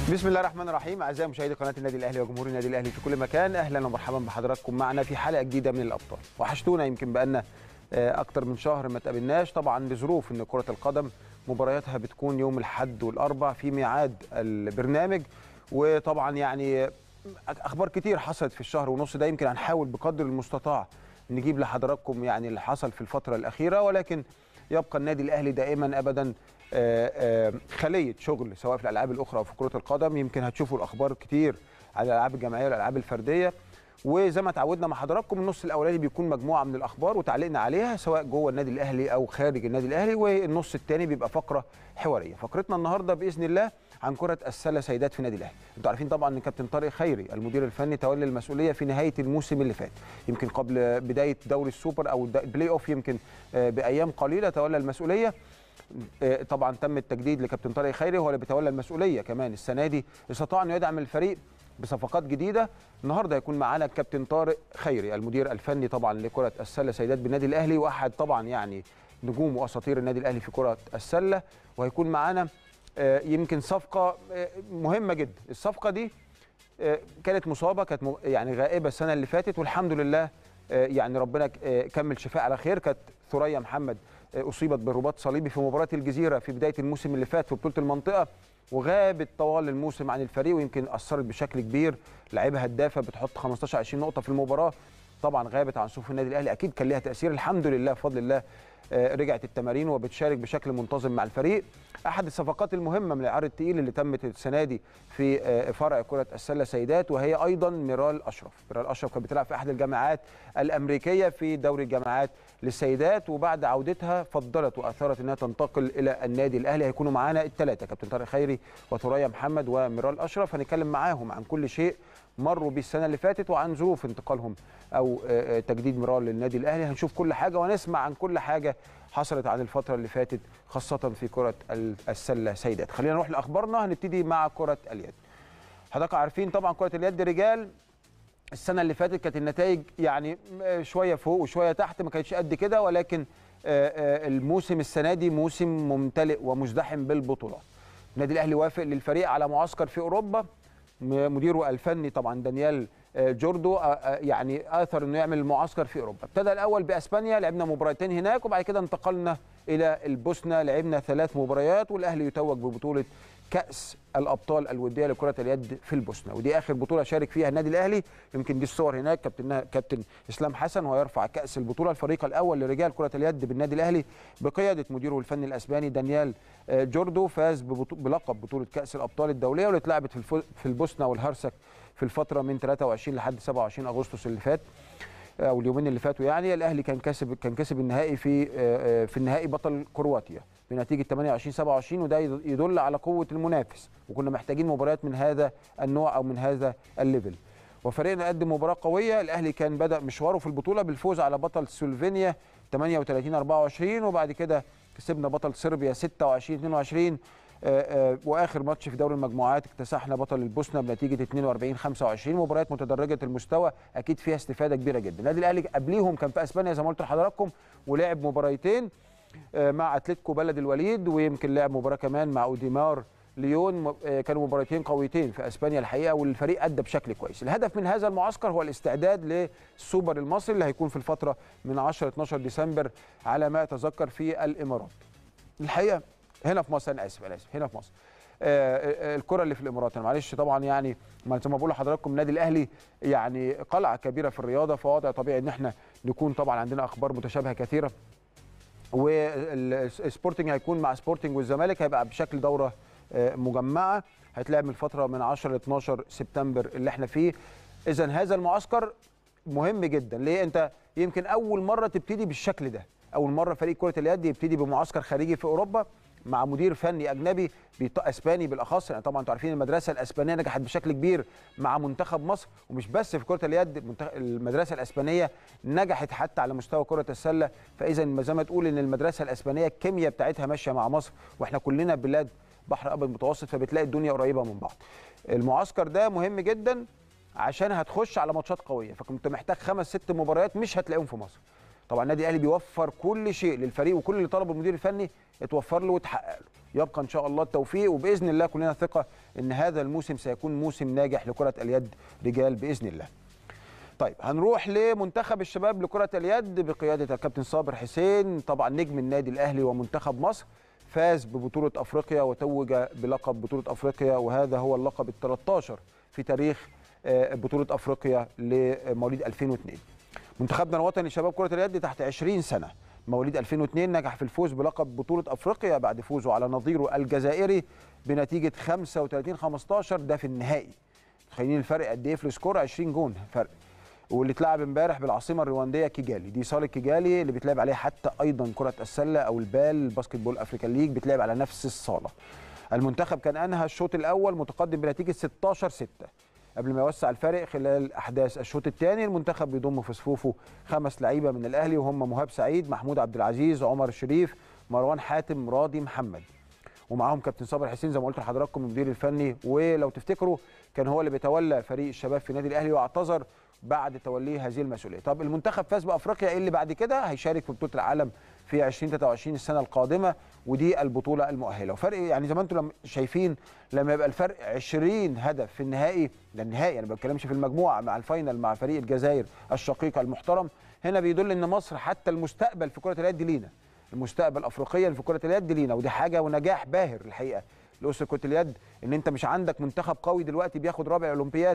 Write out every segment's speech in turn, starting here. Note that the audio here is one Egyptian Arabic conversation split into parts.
بسم الله الرحمن الرحيم اعزائي مشاهدي قناه النادي الاهلي وجمهور النادي الاهلي في كل مكان اهلا ومرحبا بحضراتكم معنا في حلقه جديده من الابطال وحشتونا يمكن بقالنا اكتر من شهر ما تقابلناش طبعا لظروف ان كره القدم مبارياتها بتكون يوم الاحد والاربع في ميعاد البرنامج وطبعا يعني اخبار كتير حصلت في الشهر ونص ده يمكن هنحاول بقدر المستطاع نجيب لحضراتكم يعني اللي حصل في الفتره الاخيره ولكن يبقى النادي الاهلي دائما ابدا خليه شغل سواء في الالعاب الاخرى او في كره القدم يمكن هتشوفوا الاخبار كتير على الالعاب الجماعيه والالعاب الفرديه وزي ما تعودنا مع حضراتكم النص الاولاني بيكون مجموعه من الاخبار وتعليقنا عليها سواء جوه النادي الاهلي او خارج النادي الاهلي والنص الثاني بيبقى فقره حواريه فقرتنا النهارده باذن الله عن كره السله سيدات في النادي الاهلي انتوا عارفين طبعا ان كابتن طارق خيري المدير الفني تولى المسؤوليه في نهايه الموسم اللي فات يمكن قبل بدايه دوري السوبر او البلاي اوف يمكن بايام قليله تولى المسؤوليه طبعا تم التجديد لكابتن طارق خيري هو اللي بيتولى المسؤوليه كمان السنه دي استطاع انه يدعم الفريق بصفقات جديده النهارده هيكون معانا الكابتن طارق خيري المدير الفني طبعا لكره السله سيدات بالنادي الاهلي واحد طبعا يعني نجوم واساطير النادي الاهلي في كره السله وهيكون معانا يمكن صفقه مهمه جدا الصفقه دي كانت مصابه كانت يعني غائبه السنه اللي فاتت والحمد لله يعني ربنا كمل شفاء على خير كانت ثريا محمد اصيبت برباط صليبي في مباراه الجزيره في بدايه الموسم اللي فات في بطوله المنطقه وغابت طوال الموسم عن الفريق ويمكن اثرت بشكل كبير لعيبه هدافه بتحط 15 20 نقطه في المباراه طبعا غابت عن صفوف النادي الاهلي اكيد كان ليها تاثير الحمد لله بفضل الله رجعت التمارين وبتشارك بشكل منتظم مع الفريق احد الصفقات المهمه من العيار الثقيل اللي تمت السنه دي في فرع كره السله سيدات وهي ايضا ميرال اشرف ميرال اشرف كانت بتلعب في احد الجامعات الامريكيه في دوري الجامعات للسيدات وبعد عودتها فضلت واثرت انها تنتقل الى النادي الاهلي هيكونوا معانا الثلاثه كابتن طارق خيري وثريا محمد وميرال اشرف هنتكلم معاهم عن كل شيء مروا بيه السنه اللي فاتت وعن ظروف انتقالهم او تجديد ميرال للنادي الاهلي هنشوف كل حاجه ونسمع عن كل حاجه حصلت عن الفتره اللي فاتت خاصه في كره السله سيدات خلينا نروح لاخبارنا هنبتدي مع كره اليد حضراتكم عارفين طبعا كره اليد رجال السنه اللي فاتت كانت النتائج يعني شويه فوق وشويه تحت ما كانتش قد كده ولكن الموسم السنه دي موسم ممتلئ ومزدحم بالبطولات النادي الاهلي وافق للفريق على معسكر في اوروبا مديره الفني طبعا دانيال جوردو يعني اثر انه يعمل المعسكر في اوروبا ابتدى الاول باسبانيا لعبنا مباراتين هناك وبعد كده انتقلنا الى البوسنه لعبنا ثلاث مباريات والاهلي يتوج ببطوله كاس الابطال الوديه لكره اليد في البوسنه ودي اخر بطوله شارك فيها النادي الاهلي يمكن دي الصور هناك كابتن كابتن اسلام حسن ويرفع كاس البطوله الفريق الاول لرجال كره اليد بالنادي الاهلي بقياده مديره الفني الاسباني دانيال جوردو فاز بلقب بطوله كاس الابطال الدوليه واللي اتلعبت في البوسنه والهرسك في الفتره من 23 لحد 27 اغسطس اللي فات او اليومين اللي فاتوا يعني الاهلي كان كسب كان كسب النهائي في في النهائي بطل كرواتيا بنتيجه 28 27 وده يدل على قوه المنافس وكنا محتاجين مباريات من هذا النوع او من هذا الليفل وفريقنا قدم مباراه قويه الاهلي كان بدا مشواره في البطوله بالفوز على بطل سلوفينيا 38 24 وبعد كده كسبنا بطل صربيا 26 22 آآ آآ واخر ماتش في دوري المجموعات اكتسحنا بطل البوسنه بنتيجه 42 25 مباريات متدرجه المستوى اكيد فيها استفاده كبيره جدا النادي الاهلي قبليهم كان في اسبانيا زي ما قلت لحضراتكم ولعب مباريتين مع اتلتيكو بلد الوليد ويمكن لعب مباراه كمان مع اوديمار ليون كانوا مباراتين قويتين في اسبانيا الحقيقه والفريق ادى بشكل كويس الهدف من هذا المعسكر هو الاستعداد للسوبر المصري اللي هيكون في الفتره من 10 12 ديسمبر على ما اتذكر في الامارات الحقيقه هنا في مصر انا اسف انا اسف هنا في مصر آه الكره اللي في الامارات انا معلش طبعا يعني زي ما بقول لحضراتكم النادي الاهلي يعني قلعه كبيره في الرياضه فوضع طبيعي ان احنا نكون طبعا عندنا اخبار متشابهه كثيره والسبورتنج هيكون مع سبورتنج والزمالك هيبقى بشكل دوره آه مجمعه هيتلعب من الفتره من 10 ل 12 سبتمبر اللي احنا فيه اذا هذا المعسكر مهم جدا ليه انت يمكن اول مره تبتدي بالشكل ده اول مره فريق كره اليد يبتدي بمعسكر خارجي في اوروبا مع مدير فني اجنبي اسباني بالاخص يعني طبعا انتوا عارفين المدرسه الاسبانيه نجحت بشكل كبير مع منتخب مصر ومش بس في كره اليد المدرسه الاسبانيه نجحت حتى على مستوى كره السله فاذا زي ما تقول ان المدرسه الاسبانيه الكيمياء بتاعتها ماشيه مع مصر واحنا كلنا بلاد بحر ابيض متوسط فبتلاقي الدنيا قريبه من بعض المعسكر ده مهم جدا عشان هتخش على ماتشات قويه فكنت محتاج خمس ست مباريات مش هتلاقيهم في مصر طبعا النادي الاهلي بيوفر كل شيء للفريق وكل اللي طلبه المدير الفني اتوفر له واتحقق له يبقى ان شاء الله التوفيق وباذن الله كلنا ثقه ان هذا الموسم سيكون موسم ناجح لكره اليد رجال باذن الله طيب هنروح لمنتخب الشباب لكرة اليد بقيادة الكابتن صابر حسين طبعا نجم النادي الأهلي ومنتخب مصر فاز ببطولة أفريقيا وتوج بلقب بطولة أفريقيا وهذا هو اللقب ال 13 في تاريخ بطولة أفريقيا لمواليد 2002 منتخبنا الوطني لشباب كرة اليد تحت 20 سنة مواليد 2002 نجح في الفوز بلقب بطولة أفريقيا بعد فوزه على نظيره الجزائري بنتيجة 35 15 ده في النهائي تخيلين الفرق قد ايه في السكور 20 جون فرق واللي اتلعب امبارح بالعاصمه الروانديه كيجالي دي صاله كيجالي اللي بيتلعب عليها حتى ايضا كره السله او البال الباسكت بول افريكان ليج بيتلعب على نفس الصاله المنتخب كان انهى الشوط الاول متقدم بنتيجه 16 6 قبل ما يوسع الفارق خلال احداث الشوط الثاني المنتخب بيضم في صفوفه خمس لعيبه من الاهلي وهم مهاب سعيد محمود عبد العزيز عمر الشريف مروان حاتم راضي محمد ومعاهم كابتن صابر حسين زي ما قلت لحضراتكم المدير الفني ولو تفتكروا كان هو اللي بيتولى فريق الشباب في النادي الاهلي واعتذر بعد توليه هذه المسؤوليه طب المنتخب فاز بافريقيا ايه اللي بعد كده هيشارك في بطوله العالم في 2023 السنه القادمه ودي البطوله المؤهله وفرق يعني زي ما انتم شايفين لما يبقى الفرق 20 هدف في النهائي ده النهائي انا ما بتكلمش في المجموعه مع الفاينل مع فريق الجزائر الشقيق المحترم هنا بيدل ان مصر حتى المستقبل في كره اليد لينا المستقبل افريقيا في كره اليد لينا ودي حاجه ونجاح باهر الحقيقه لاسر كره اليد ان انت مش عندك منتخب قوي دلوقتي بياخد رابع اولمبياد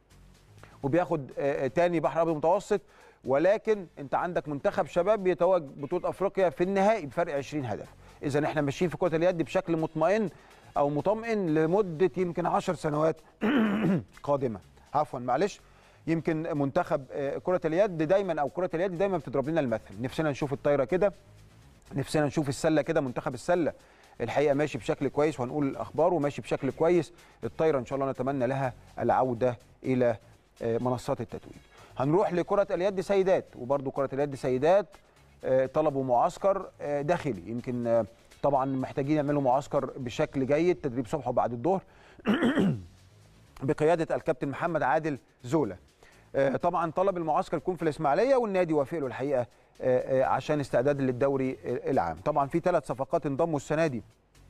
وبياخد تاني بحر ابيض متوسط ولكن انت عندك منتخب شباب بيتوج بطوله افريقيا في النهائي بفرق 20 هدف اذا احنا ماشيين في كره اليد بشكل مطمئن او مطمئن لمده يمكن 10 سنوات قادمه عفوا معلش يمكن منتخب كره اليد دايما او كره اليد دايما بتضرب لنا المثل نفسنا نشوف الطايره كده نفسنا نشوف السله كده منتخب السله الحقيقه ماشي بشكل كويس وهنقول الاخبار وماشي بشكل كويس الطايره ان شاء الله نتمنى لها العوده الى منصات التتويج هنروح لكره اليد سيدات وبرده كره اليد سيدات طلبوا معسكر داخلي يمكن طبعا محتاجين يعملوا معسكر بشكل جيد تدريب صبح وبعد الظهر بقياده الكابتن محمد عادل زولا طبعا طلب المعسكر يكون في الاسماعيليه والنادي وافق له الحقيقه عشان استعداد للدوري العام طبعا في ثلاث صفقات انضموا السنه دي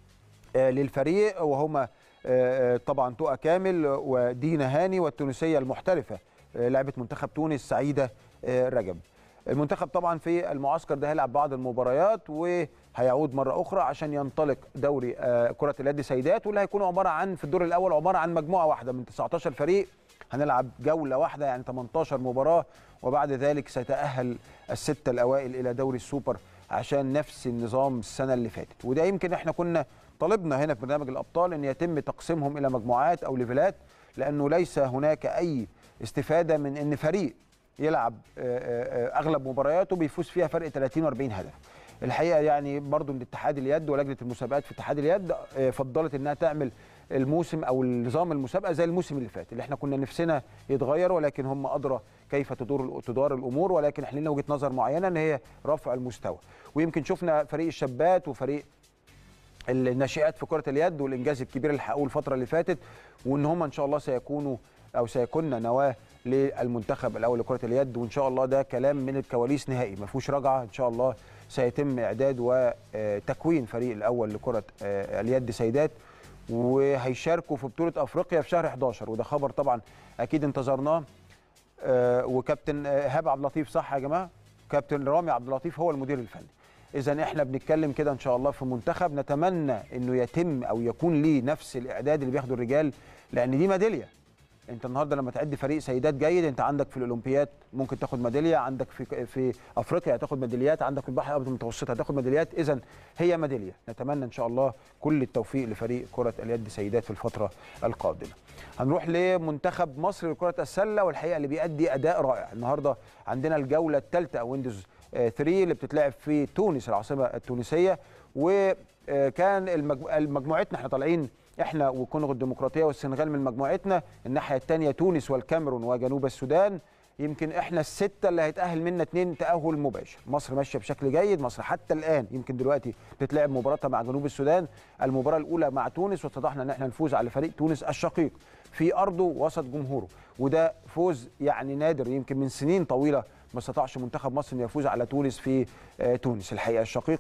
للفريق وهما طبعا تقى كامل ودينا هاني والتونسيه المحترفه لعبه منتخب تونس سعيده رجب المنتخب طبعا في المعسكر ده هيلعب بعض المباريات وهيعود مره اخرى عشان ينطلق دوري كره اليد سيدات واللي هيكون عباره عن في الدور الاول عباره عن مجموعه واحده من 19 فريق هنلعب جوله واحده يعني 18 مباراه وبعد ذلك سيتاهل السته الاوائل الى دوري السوبر عشان نفس النظام السنه اللي فاتت وده يمكن احنا كنا طلبنا هنا في برنامج الابطال ان يتم تقسيمهم الى مجموعات او ليفلات لانه ليس هناك اي استفاده من ان فريق يلعب اغلب مبارياته بيفوز فيها فرق 30 و40 هدف الحقيقه يعني برضو من اتحاد اليد ولجنه المسابقات في اتحاد اليد فضلت انها تعمل الموسم او النظام المسابقه زي الموسم اللي فات اللي احنا كنا نفسنا يتغير ولكن هم ادرى كيف تدور تدار الامور ولكن احنا لنا وجهه نظر معينه ان هي رفع المستوى ويمكن شفنا فريق الشابات وفريق الناشئات في كره اليد والانجاز الكبير اللي حققوه الفتره اللي فاتت وان هم ان شاء الله سيكونوا او سيكون نواه للمنتخب الاول لكره اليد وان شاء الله ده كلام من الكواليس نهائي ما فيهوش رجعه ان شاء الله سيتم اعداد وتكوين فريق الاول لكره اليد سيدات وهيشاركوا في بطوله افريقيا في شهر 11 وده خبر طبعا اكيد انتظرناه وكابتن هاب عبد اللطيف صح يا جماعه كابتن رامي عبد اللطيف هو المدير الفني اذا احنا بنتكلم كده ان شاء الله في منتخب نتمنى انه يتم او يكون ليه نفس الاعداد اللي بياخده الرجال لان دي ميداليه انت النهارده لما تعد فريق سيدات جيد انت عندك في الاولمبياد ممكن تاخد ميداليه عندك في في افريقيا هتاخد ميداليات عندك في البحر الابيض المتوسط هتاخد ميداليات اذا هي ميداليه نتمنى ان شاء الله كل التوفيق لفريق كره اليد سيدات في الفتره القادمه هنروح لمنتخب مصر لكره السله والحقيقه اللي بيأدي اداء رائع النهارده عندنا الجوله الثالثه او ويندوز 3 اللي بتتلعب في تونس العاصمه التونسيه وكان مجموعتنا احنا طالعين احنا والكونغو الديمقراطيه والسنغال من مجموعتنا الناحيه الثانيه تونس والكاميرون وجنوب السودان يمكن احنا السته اللي هيتاهل منا اثنين تاهل مباشر مصر ماشيه بشكل جيد مصر حتى الان يمكن دلوقتي بتتلعب مباراتها مع جنوب السودان المباراه الاولى مع تونس واستطعنا ان احنا نفوز على فريق تونس الشقيق في ارضه وسط جمهوره وده فوز يعني نادر يمكن من سنين طويله ما استطاعش منتخب مصر انه يفوز على تونس في تونس الحقيقه الشقيقه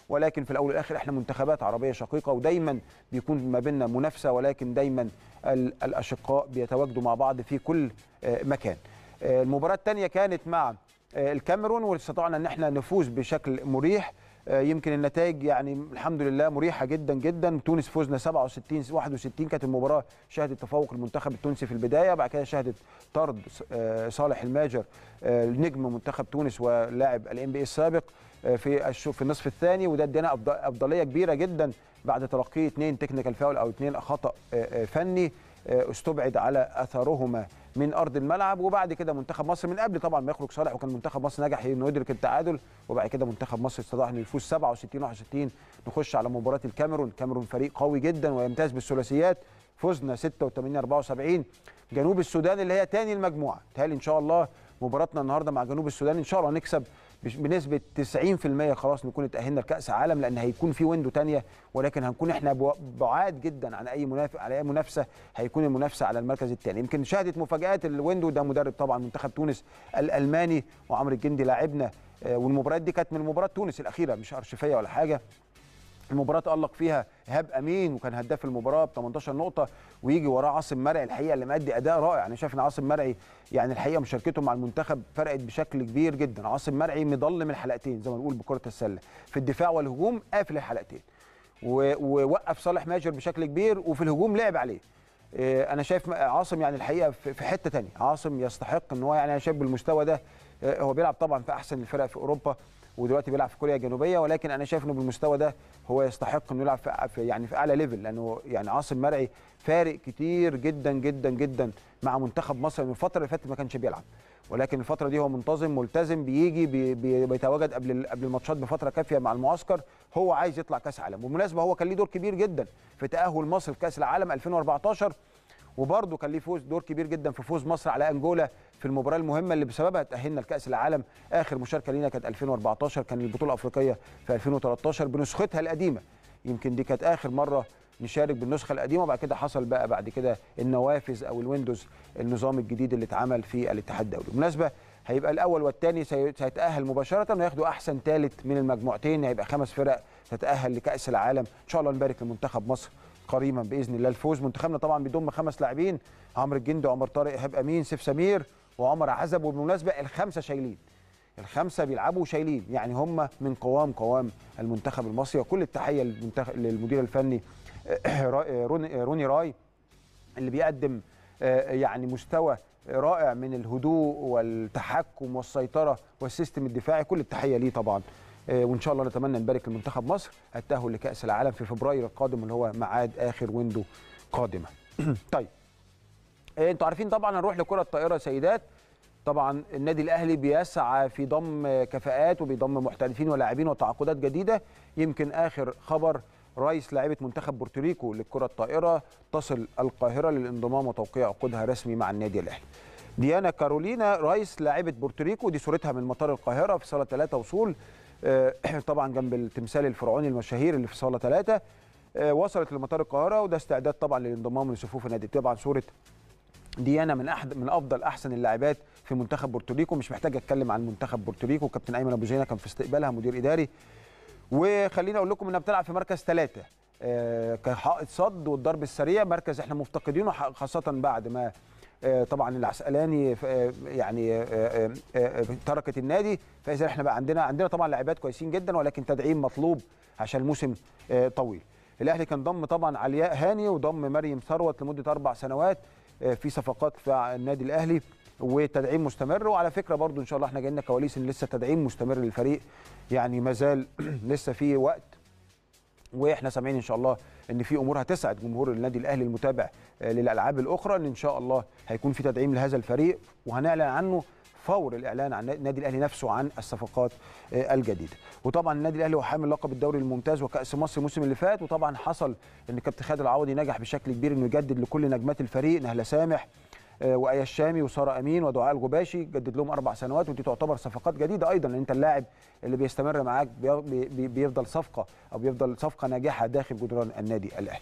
ولكن في الاول والاخر احنا منتخبات عربيه شقيقه ودايما بيكون ما بيننا منافسه ولكن دايما الاشقاء بيتواجدوا مع بعض في كل مكان. المباراه الثانيه كانت مع الكاميرون واستطعنا ان احنا نفوز بشكل مريح يمكن النتائج يعني الحمد لله مريحه جدا جدا تونس فوزنا 67 61 كانت المباراه شهدت تفوق المنتخب التونسي في البدايه بعد كده شهدت طرد صالح الماجر نجم منتخب تونس ولاعب الام بي السابق في في النصف الثاني وده ادانا افضليه كبيره جدا بعد تلقيه اثنين تكنيكال فاول او اثنين خطا فني استبعد على اثرهما من ارض الملعب وبعد كده منتخب مصر من قبل طبعا ما يخرج صالح وكان منتخب مصر نجح انه يدرك التعادل وبعد كده منتخب مصر استطاع انه يفوز 67 61 نخش على مباراه الكاميرون الكاميرون فريق قوي جدا ويمتاز بالثلاثيات فزنا 86 74 جنوب السودان اللي هي ثاني المجموعه تهيألي ان شاء الله مباراتنا النهارده مع جنوب السودان ان شاء الله نكسب بنسبه 90% خلاص نكون اتاهلنا لكاس عالم لان هيكون في ويندو ثانيه ولكن هنكون احنا بعاد جدا عن اي منافس على اي منافسه هيكون المنافسه على المركز الثاني يمكن شهدت مفاجات الويندو ده مدرب طبعا منتخب تونس الالماني وعمرو الجندي لاعبنا والمباريات دي كانت من مباراه تونس الاخيره مش ارشيفيه ولا حاجه المباراه تالق فيها ايهاب امين وكان هداف المباراه ب 18 نقطه ويجي وراه عاصم مرعي الحقيقه اللي مادي اداء رائع انا شايف ان عاصم مرعي يعني الحقيقه مشاركته مع المنتخب فرقت بشكل كبير جدا عاصم مرعي مضلم الحلقتين زي ما بنقول بكره السله في الدفاع والهجوم قافل الحلقتين ووقف صالح ماجر بشكل كبير وفي الهجوم لعب عليه انا شايف عاصم يعني الحقيقه في حته ثانيه عاصم يستحق ان هو يعني انا شايف بالمستوى ده هو بيلعب طبعا في احسن الفرق في اوروبا ودلوقتي بيلعب في كوريا الجنوبيه ولكن انا شايف انه بالمستوى ده هو يستحق انه يلعب في يعني في اعلى ليفل لانه يعني عاصم مرعي فارق كتير جدا جدا جدا مع منتخب مصر من الفتره اللي فاتت ما كانش بيلعب ولكن الفتره دي هو منتظم ملتزم بيجي بي بي بيتواجد قبل قبل الماتشات بفتره كافيه مع المعسكر هو عايز يطلع كاس عالم وبالمناسبه هو كان ليه دور كبير جدا في تاهل مصر لكاس العالم 2014 وبرده كان ليه فوز دور كبير جدا في فوز مصر على انجولا في المباراه المهمه اللي بسببها تاهلنا لكاس العالم اخر مشاركه لينا كانت 2014 كان البطوله الافريقيه في 2013 بنسختها القديمه يمكن دي كانت اخر مره نشارك بالنسخه القديمه وبعد كده حصل بقى بعد كده النوافذ او الويندوز النظام الجديد اللي اتعمل في الاتحاد الدولي بالمناسبه هيبقى الاول والثاني سيتاهل مباشره وياخدوا احسن ثالث من المجموعتين هيبقى خمس فرق تتاهل لكاس العالم ان شاء الله نبارك لمنتخب مصر قريبا باذن الله الفوز منتخبنا طبعا بيضم خمس لاعبين عمرو الجندي وعمر طارق ايهاب امين سيف سمير وعمر عزب وبالمناسبه الخمسه شايلين الخمسه بيلعبوا شايلين يعني هم من قوام قوام المنتخب المصري وكل التحيه للمنتخب للمدير الفني روني راي اللي بيقدم يعني مستوى رائع من الهدوء والتحكم والسيطره والسيستم الدفاعي كل التحيه ليه طبعا وان شاء الله نتمنى نبارك لمنتخب مصر التاهل لكاس العالم في فبراير القادم اللي هو ميعاد اخر ويندو قادمه. طيب انتوا عارفين طبعا هنروح لكره الطائره سيدات طبعا النادي الاهلي بيسعى في ضم كفاءات وبيضم محترفين ولاعبين وتعاقدات جديده يمكن اخر خبر رئيس لاعبه منتخب بورتوريكو للكره الطائره تصل القاهره للانضمام وتوقيع عقودها رسمي مع النادي الاهلي. ديانا كارولينا رئيس لاعبه بورتوريكو دي صورتها من مطار القاهره في صاله 3 وصول طبعا جنب التمثال الفرعوني المشاهير اللي في صاله 3 وصلت لمطار القاهره وده استعداد طبعا للانضمام لصفوف النادي طبعا صوره ديانا من احد من افضل احسن اللاعبات في منتخب بورتوريكو مش محتاج اتكلم عن منتخب بورتوريكو كابتن ايمن ابو زينه كان في استقبالها مدير اداري وخليني اقول لكم انها بتلعب في مركز ثلاثه كحائط صد والضرب السريع مركز احنا مفتقدينه خاصه بعد ما طبعا العسقلاني يعني تركت النادي فاذا احنا بقى عندنا عندنا طبعا لاعبات كويسين جدا ولكن تدعيم مطلوب عشان الموسم طويل الاهلي كان ضم طبعا علياء هاني وضم مريم ثروت لمده اربع سنوات في صفقات في النادي الاهلي وتدعيم مستمر وعلى فكره برضو ان شاء الله احنا جايين كواليس ان لسه تدعيم مستمر للفريق يعني ما زال لسه في وقت واحنا سامعين ان شاء الله ان في امور هتسعد جمهور النادي الاهلي المتابع للالعاب الاخرى ان ان شاء الله هيكون في تدعيم لهذا الفريق وهنعلن عنه فور الاعلان عن النادي الاهلي نفسه عن الصفقات الجديده وطبعا النادي الاهلي هو حامل لقب الدوري الممتاز وكاس مصر الموسم اللي فات وطبعا حصل ان كابتن خالد العوضي نجح بشكل كبير انه يجدد لكل نجمات الفريق نهله سامح وايه الشامي وساره امين ودعاء الغباشي جدد لهم اربع سنوات ودي تعتبر صفقات جديده ايضا لان انت اللاعب اللي بيستمر معاك بيفضل صفقه او بيفضل صفقه ناجحه داخل جدران النادي الاهلي.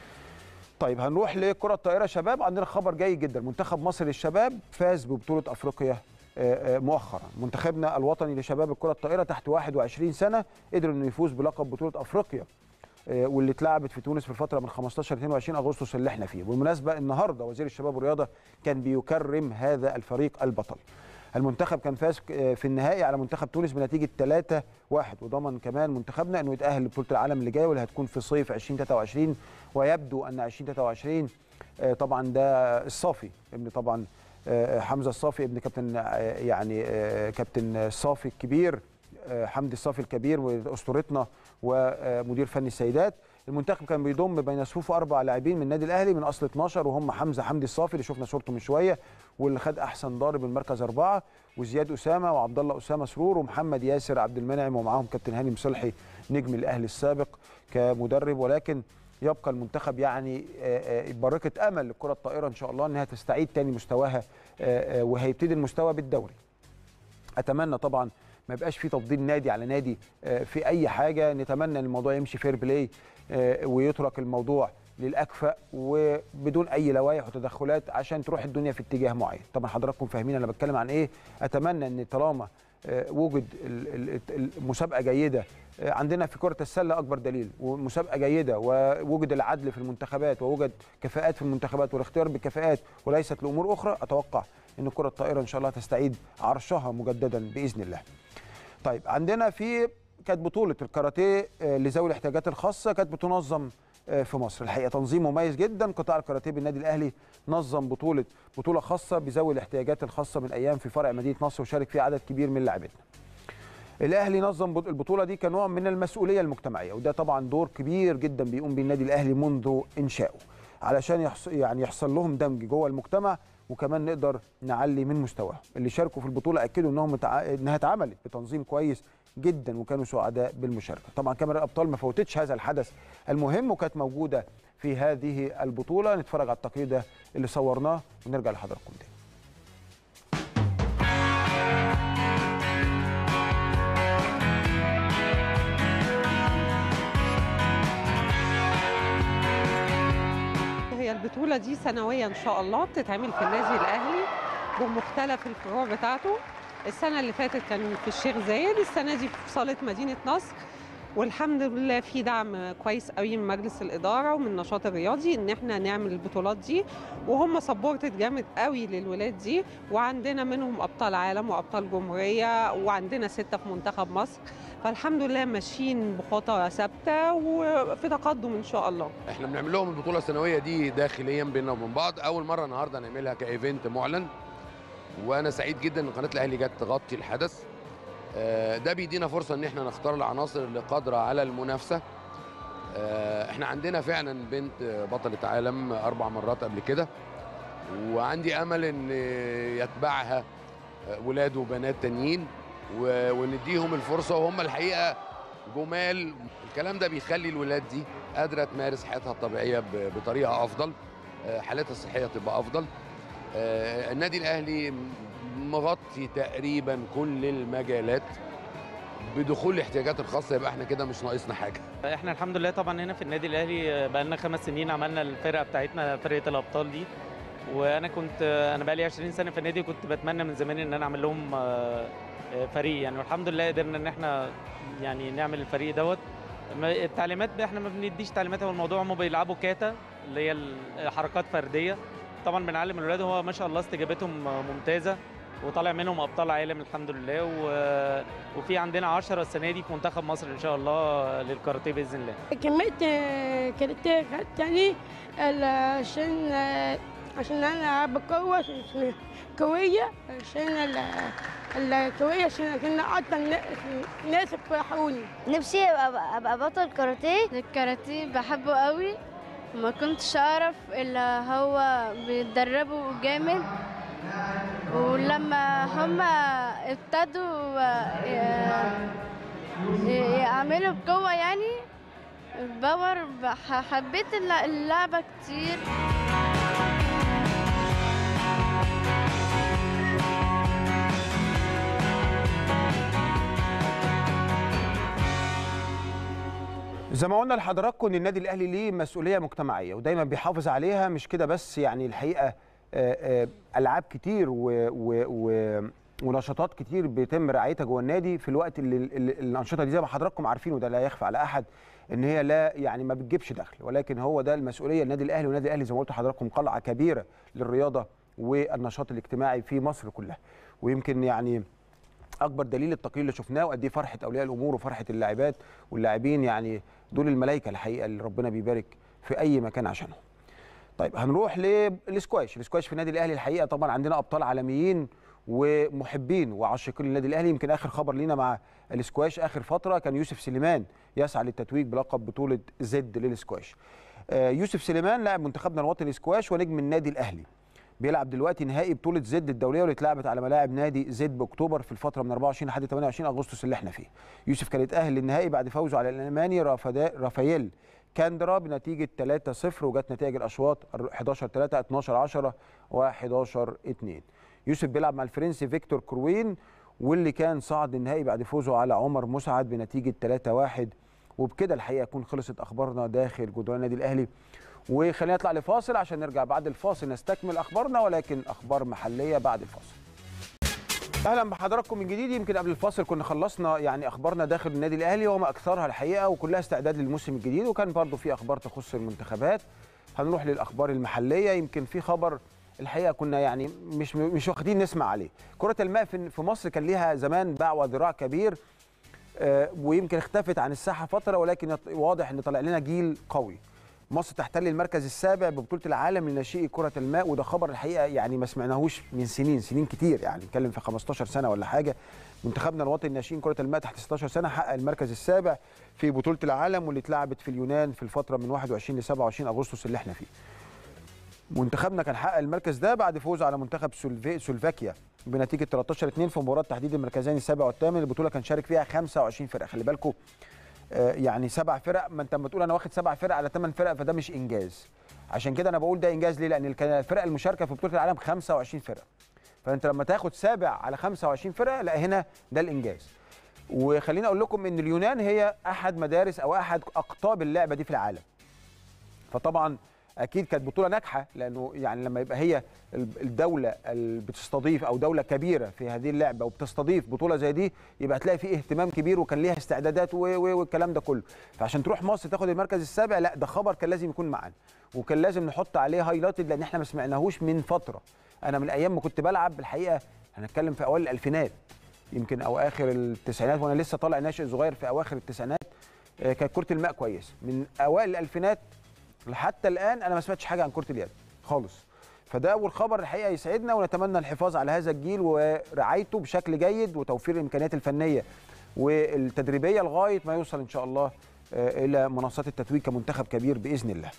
طيب هنروح لكره الطائره شباب عندنا خبر جيد جدا منتخب مصر للشباب فاز ببطوله افريقيا مؤخرا منتخبنا الوطني لشباب الكره الطائره تحت 21 سنه قدر انه يفوز بلقب بطوله افريقيا واللي اتلعبت في تونس في الفتره من 15 ل 22 اغسطس اللي احنا فيه بالمناسبه النهارده وزير الشباب والرياضه كان بيكرم هذا الفريق البطل المنتخب كان فاز في النهائي على منتخب تونس بنتيجه 3 1 وضمن كمان منتخبنا انه يتاهل لبطوله العالم اللي جايه واللي هتكون في صيف 2023 ويبدو ان 2023 طبعا ده الصافي ابن طبعا حمزه الصافي ابن كابتن يعني كابتن الصافي الكبير حمدي الصافي الكبير واسطورتنا ومدير فني السيدات المنتخب كان بيضم بين صفوفه اربع لاعبين من النادي الاهلي من اصل 12 وهم حمزه حمدي الصافي اللي شفنا صورته من شويه واللي خد احسن ضارب المركز اربعه وزياد اسامه وعبد الله اسامه سرور ومحمد ياسر عبد المنعم ومعاهم كابتن هاني مصلحي نجم الاهلي السابق كمدرب ولكن يبقى المنتخب يعني بركه امل للكره الطائره ان شاء الله انها تستعيد تاني مستواها وهيبتدي المستوى بالدوري. اتمنى طبعا ما يبقاش في تفضيل نادي على نادي في اي حاجه نتمنى ان الموضوع يمشي فير بلاي ويترك الموضوع للاكفأ وبدون اي لوائح وتدخلات عشان تروح الدنيا في اتجاه معين طبعا حضراتكم فاهمين انا بتكلم عن ايه اتمنى ان طالما وجد مسابقه جيده عندنا في كره السله اكبر دليل ومسابقه جيده ووجد العدل في المنتخبات ووجد كفاءات في المنتخبات والاختيار بالكفاءات وليست لامور اخرى اتوقع ان الكره الطائره ان شاء الله تستعيد عرشها مجددا باذن الله. طيب عندنا في كانت بطوله الكاراتيه لذوي الاحتياجات الخاصه كانت بتنظم في مصر الحقيقه تنظيم مميز جدا قطاع الكاراتيه بالنادي الاهلي نظم بطوله بطوله خاصه بذوي الاحتياجات الخاصه من ايام في فرع مدينه نصر وشارك فيها عدد كبير من لاعبتنا الاهلي نظم البطوله دي كنوع من المسؤوليه المجتمعيه وده طبعا دور كبير جدا بيقوم به النادي الاهلي منذ انشائه علشان يحصل يعني يحصل لهم دمج جوه المجتمع وكمان نقدر نعلي من مستواهم اللي شاركوا في البطوله اكدوا انهم متع... انها اتعملت بتنظيم كويس جدا وكانوا سعداء بالمشاركه طبعا كاميرا الابطال ما فوتتش هذا الحدث المهم وكانت موجوده في هذه البطوله نتفرج على التقرير ده اللي صورناه ونرجع لحضراتكم تاني هي البطولة دي سنوية إن شاء الله بتتعمل في النادي الأهلي بمختلف الفروع بتاعته السنة اللي فاتت كان في الشيخ زايد السنة دي في صالة مدينة نصر والحمد لله في دعم كويس قوي من مجلس الإدارة ومن النشاط الرياضي إن احنا نعمل البطولات دي وهم سبورتد جامد قوي للولاد دي وعندنا منهم أبطال عالم وأبطال جمهورية وعندنا ستة في منتخب مصر فالحمد لله ماشيين بخطى ثابته وفي تقدم ان شاء الله احنا بنعمل لهم البطوله السنويه دي داخليا بيننا وبين بعض اول مره النهارده نعملها كايفنت معلن وانا سعيد جدا ان قناه الاهلي جت تغطي الحدث ده بيدينا فرصه ان احنا نختار العناصر اللي قادره على المنافسه احنا عندنا فعلا بنت بطله عالم اربع مرات قبل كده وعندي امل ان يتبعها ولاد وبنات تانيين ونديهم الفرصه وهم الحقيقه جمال الكلام ده بيخلي الولاد دي قادره تمارس حياتها الطبيعيه بطريقه افضل حالتها الصحيه تبقى افضل النادي الاهلي مغطي تقريبا كل المجالات بدخول الاحتياجات الخاصه يبقى احنا كده مش ناقصنا حاجه احنا الحمد لله طبعا هنا في النادي الاهلي بقى لنا خمس سنين عملنا الفرقه بتاعتنا فرقه الابطال دي وانا كنت انا بقى لي 20 سنه في النادي كنت بتمنى من زمان ان انا اعمل لهم فريق يعني والحمد لله قدرنا ان احنا يعني نعمل الفريق دوت التعليمات احنا ما بنديش تعليمات هو الموضوع هم بيلعبوا كاتا اللي هي حركات فرديه طبعا بنعلم الولاد هو ما شاء الله استجابتهم ممتازه وطالع منهم ابطال عالم الحمد لله و... وفي عندنا 10 السنه دي في منتخب مصر ان شاء الله للكاراتيه باذن الله كملت كاراتيه تاني عشان عشان انا بقوة عشان قوية عشان القوية عشان كنا اكتر ناس فرحوني نفسي ابقى ابقى بطل كاراتيه الكاراتيه بحبه قوي ما كنتش اعرف الا هو بيتدربوا جامد ولما هم ابتدوا يعملوا بقوة يعني الباور حبيت اللعبة كتير زي ما قلنا لحضراتكم ان النادي الاهلي ليه مسؤوليه مجتمعيه ودايما بيحافظ عليها مش كده بس يعني الحقيقه العاب كتير و, و, و ونشاطات كتير بيتم رعايتها جوه النادي في الوقت اللي اللي الانشطه دي زي ما حضراتكم عارفين وده لا يخفى على احد ان هي لا يعني ما بتجيبش دخل ولكن هو ده المسؤوليه النادي الاهلي والنادي الاهلي زي ما قلت لحضراتكم قلعه كبيره للرياضه والنشاط الاجتماعي في مصر كلها ويمكن يعني اكبر دليل التقرير اللي شفناه وقد ايه فرحه اولياء الامور وفرحه اللاعبات واللاعبين يعني دول الملائكه الحقيقه اللي ربنا بيبارك في اي مكان عشانهم. طيب هنروح للسكواش، السكواش في النادي الاهلي الحقيقه طبعا عندنا ابطال عالميين ومحبين وعاشقين للنادي الاهلي يمكن اخر خبر لينا مع السكواش اخر فتره كان يوسف سليمان يسعى للتتويج بلقب بطوله زد للسكواش. آه، يوسف سليمان لاعب منتخبنا الوطني للسكواش ونجم النادي الاهلي. بيلعب دلوقتي نهائي بطوله زد الدوليه واللي اتلعبت على ملاعب نادي زد باكتوبر في الفتره من 24 لحد 28 اغسطس اللي احنا فيه. يوسف كان اتاهل للنهائي بعد فوزه على الالماني رافدا- رافائيل كاندرا بنتيجه 3-0 وجت نتائج الاشواط 11 3 12 10 و11 2. يوسف بيلعب مع الفرنسي فيكتور كروين واللي كان صعد النهائي بعد فوزه على عمر مسعد بنتيجه 3-1 وبكده الحقيقه تكون خلصت اخبارنا داخل جدران النادي الاهلي وخلينا نطلع لفاصل عشان نرجع بعد الفاصل نستكمل اخبارنا ولكن اخبار محليه بعد الفاصل. اهلا بحضراتكم من جديد يمكن قبل الفاصل كنا خلصنا يعني اخبارنا داخل النادي الاهلي وما اكثرها الحقيقه وكلها استعداد للموسم الجديد وكان برضو في اخبار تخص المنتخبات هنروح للاخبار المحليه يمكن في خبر الحقيقه كنا يعني مش مش واخدين نسمع عليه كره الماء في في مصر كان ليها زمان باع وذراع كبير آه، ويمكن اختفت عن الساحه فتره ولكن يط- واضح ان طلع لنا جيل قوي مصر تحتل المركز السابع ببطوله العالم لناشئي كره الماء وده خبر الحقيقه يعني ما سمعناهوش من سنين سنين كتير يعني نتكلم في 15 سنه ولا حاجه منتخبنا الوطني ناشئين كره الماء تحت 16 سنه حقق المركز السابع في بطوله العالم واللي اتلعبت في اليونان في الفتره من 21 ل 27 اغسطس اللي احنا فيه منتخبنا كان حقق المركز ده بعد فوزه على منتخب سلوفي- سلوفاكيا بنتيجه 13 2 في مباراه تحديد المركزين السابع والثامن البطوله كان شارك فيها 25 فرقه خلي بالكم آه، يعني سبع فرق ما انت لما تقول انا واخد سبع فرق على ثمان فرق فده مش انجاز عشان كده انا بقول ده انجاز ليه لان كان الفرق المشاركه في بطوله العالم 25 فرقه فانت لما تاخد سابع على 25 فرقه لا هنا ده الانجاز وخليني اقول لكم ان اليونان هي احد مدارس او احد اقطاب اللعبه دي في العالم فطبعا اكيد كانت بطوله ناجحه لانه يعني لما يبقى هي الدوله اللي بتستضيف او دوله كبيره في هذه اللعبه وبتستضيف بطوله زي دي يبقى هتلاقي فيه اهتمام كبير وكان ليها استعدادات و- و- والكلام ده كله فعشان تروح مصر تاخد المركز السابع لا ده خبر كان لازم يكون معانا وكان لازم نحط عليه هايلايتد لان احنا ما سمعناهوش من فتره انا من ايام ما كنت بلعب الحقيقه هنتكلم في اوائل الالفينات يمكن او اخر التسعينات وانا لسه طالع ناشئ صغير في اواخر التسعينات آه، كانت كره الماء كويس من اوائل الالفينات حتى الان انا ما سمعتش حاجه عن كره اليد خالص فده اول خبر الحقيقه يسعدنا ونتمنى الحفاظ على هذا الجيل ورعايته بشكل جيد وتوفير الامكانيات الفنيه والتدريبيه لغايه ما يوصل ان شاء الله آه، الى منصات التتويج كمنتخب كبير باذن الله.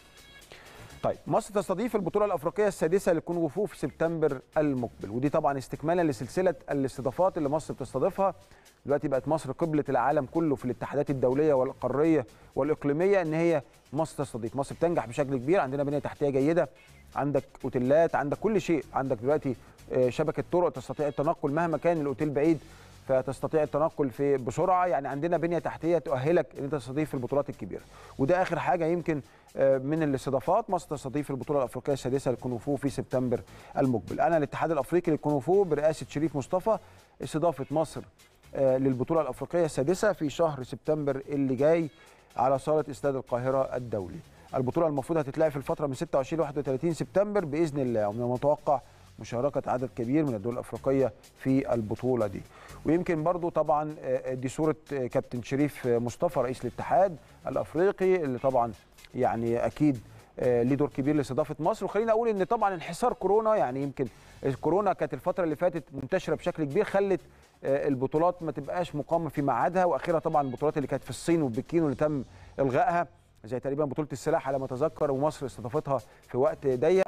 طيب مصر تستضيف البطوله الافريقيه السادسه للكونغ فو في سبتمبر المقبل ودي طبعا استكمالا لسلسله الاستضافات اللي مصر بتستضيفها دلوقتي بقت مصر قبله العالم كله في الاتحادات الدوليه والقاريه والاقليميه ان هي مصر تستضيف مصر بتنجح بشكل كبير عندنا بنيه تحتيه جيده عندك اوتيلات عندك كل شيء عندك دلوقتي آه، شبكه طرق تستطيع التنقل مهما كان الاوتيل بعيد فتستطيع التنقل في بسرعه يعني عندنا بنيه تحتيه تؤهلك ان انت تستضيف البطولات الكبيره وده اخر حاجه يمكن آه، من الاستضافات مصر تستضيف البطوله الافريقيه السادسه للكونغ فو في سبتمبر المقبل انا الاتحاد الافريقي للكونغ فو برئاسه شريف مصطفى استضافه مصر آه، للبطوله الافريقيه السادسه في شهر سبتمبر اللي جاي على صاله استاد القاهره الدولي البطوله المفروض هتتلعب في الفتره من 26 ل 31 سبتمبر باذن الله ومن المتوقع مشاركه عدد كبير من الدول الافريقيه في البطوله دي ويمكن برضو طبعا آه، دي صوره آه، كابتن شريف آه، مصطفى رئيس الاتحاد الافريقي اللي طبعا يعني اكيد آه، ليه دور كبير لاستضافه مصر وخليني اقول ان طبعا انحسار كورونا يعني يمكن الكورونا كانت الفتره اللي فاتت منتشره بشكل كبير خلت آه، البطولات ما تبقاش مقامه في ميعادها واخيرا طبعا البطولات اللي كانت في الصين وبكين واللي تم الغائها زي تقريبا بطوله السلاح على ما اتذكر ومصر استضافتها في وقت ضيق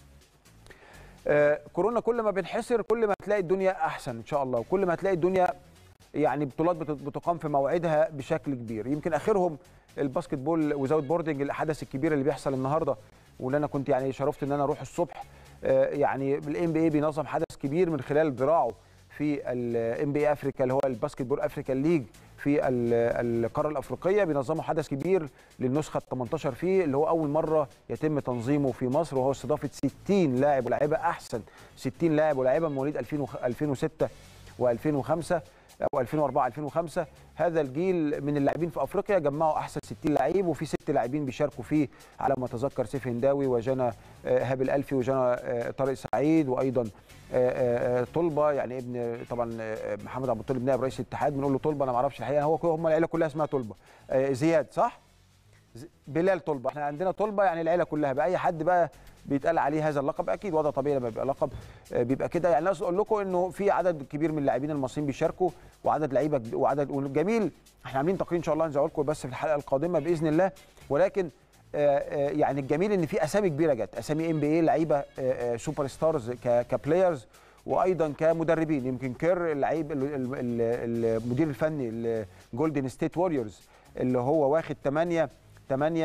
آه، كورونا كل ما بنحسر كل ما هتلاقي الدنيا احسن ان شاء الله وكل ما هتلاقي الدنيا يعني بطولات بت- بتقام في موعدها بشكل كبير يمكن اخرهم الباسكت بول وزاوت بوردنج الحدث الكبير اللي بيحصل النهارده واللي انا كنت يعني شرفت ان انا اروح الصبح آه، يعني الام بي اي بينظم حدث كبير من خلال ذراعه في الام بي اي افريكا اللي هو الباسكت بول افريكا ليج في ال- القاره الافريقيه بينظموا حدث كبير للنسخه ال 18 فيه اللي هو اول مره يتم تنظيمه في مصر وهو استضافه 60 لاعب ولاعيبه احسن 60 لاعب ولاعيبه من مواليد 2000 وخ- 2006 و2005 او 2004 2005 هذا الجيل من اللاعبين في افريقيا جمعوا احسن 60 لعيب وفي ست لاعبين بيشاركوا فيه على ما اتذكر سيف هنداوي وجنى آه، هاب الالفي وجنى آه، طارق سعيد وايضا آه، آه، طلبه يعني ابن طبعا آه، محمد عبد الطالب نائب رئيس الاتحاد بنقول له طلبه انا ما اعرفش الحقيقه هو هم العيله كلها اسمها طلبه آه، زياد صح؟ ز- بلال طلبه احنا عندنا طلبه يعني العيله كلها بقى اي حد بقى بيتقال عليه هذا اللقب اكيد وضع طبيعي لما بيبقى لقب آه، بيبقى كده يعني لازم اقول لكم انه في عدد كبير من اللاعبين المصريين بيشاركوا وعدد لعيبه كب- وعدد والجميل احنا عاملين تقرير ان شاء الله هنزعه لكم بس في الحلقه القادمه باذن الله ولكن آه، آه، يعني الجميل ان في اسامي كبيره جت اسامي ام بي اي لعيبه آه، آه، سوبر ستارز ك- كبلايرز وايضا كمدربين يمكن كير اللعيب ال- ال- ال- المدير الفني الجولدن ستيت ووريرز اللي هو واخد 8 8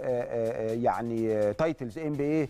يعني تايتلز ام بي اي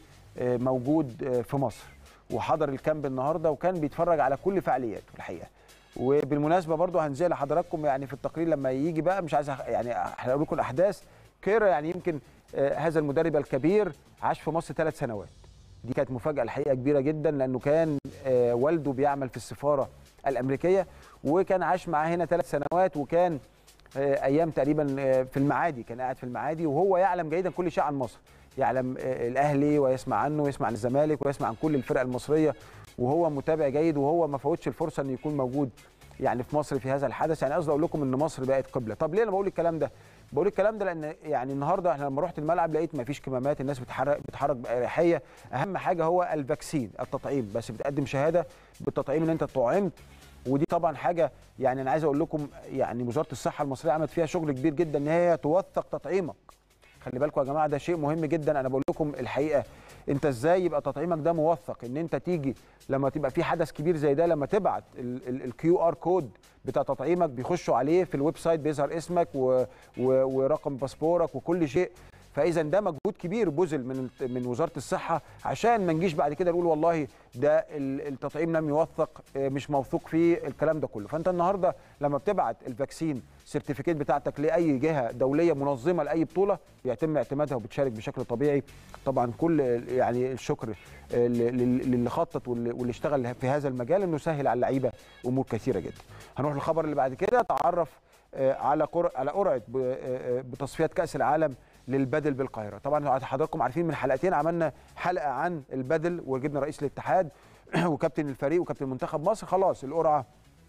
موجود آه، في مصر وحضر الكامب النهارده وكان بيتفرج على كل فعالياته الحقيقه وبالمناسبه برضو هنزل لحضراتكم يعني في التقرير لما يجي بقى مش عايز أح- يعني هقول لكم الاحداث كيرا يعني يمكن آه، هذا المدرب الكبير عاش في مصر ثلاث سنوات دي كانت مفاجاه الحقيقه كبيره جدا لانه كان آه، والده بيعمل في السفاره الامريكيه وكان عاش معاه هنا ثلاث سنوات وكان آه، ايام تقريبا آه، في المعادي كان قاعد في المعادي وهو يعلم جيدا كل شيء عن مصر يعلم آه، الاهلي ويسمع عنه ويسمع عن الزمالك ويسمع عن كل الفرق المصريه وهو متابع جيد وهو ما فوتش الفرصه انه يكون موجود يعني في مصر في هذا الحدث يعني قصدي اقول لكم ان مصر بقت قبله طب ليه انا بقول الكلام ده بقول الكلام ده لان يعني النهارده احنا لما رحت الملعب لقيت ما فيش كمامات الناس بتحرك بتحرك باريحيه اهم حاجه هو الفاكسين التطعيم بس بتقدم شهاده بالتطعيم ان انت طعمت ودي طبعا حاجه يعني انا عايز اقول لكم يعني وزاره الصحه المصريه عملت فيها شغل كبير جدا ان هي توثق تطعيمك خلي بالكم يا جماعه ده شيء مهم جدا انا بقول لكم الحقيقه انت ازاي يبقى تطعيمك ده موثق ان انت تيجي لما تبقى في حدث كبير زي ده لما تبعت الكيو ار كود بتاع تطعيمك بيخشوا عليه في الويب سايت بيظهر اسمك و و ورقم باسبورك وكل شيء فاذا ده مجهود كبير بذل من من وزاره الصحه عشان ما نجيش بعد كده نقول والله ده ال- التطعيم لم يوثق آه، مش موثوق فيه الكلام ده كله فانت النهارده لما بتبعت الفاكسين سيرتيفيكيت بتاعتك لاي جهه دوليه منظمه لاي بطوله بيتم اعتمادها وبتشارك بشكل طبيعي طبعا كل يعني الشكر آه، لل- للي خطط واللي واللي اشتغل في هذا المجال انه سهل على اللعيبه امور كثيره جدا هنروح للخبر اللي بعد كده تعرف آه، على قر... على قرعه ب- آه، آه، بتصفيات كاس العالم للبدل بالقاهره طبعا حضراتكم عارفين من حلقتين عملنا حلقه عن البدل وجبنا رئيس الاتحاد وكابتن الفريق وكابتن منتخب مصر خلاص القرعه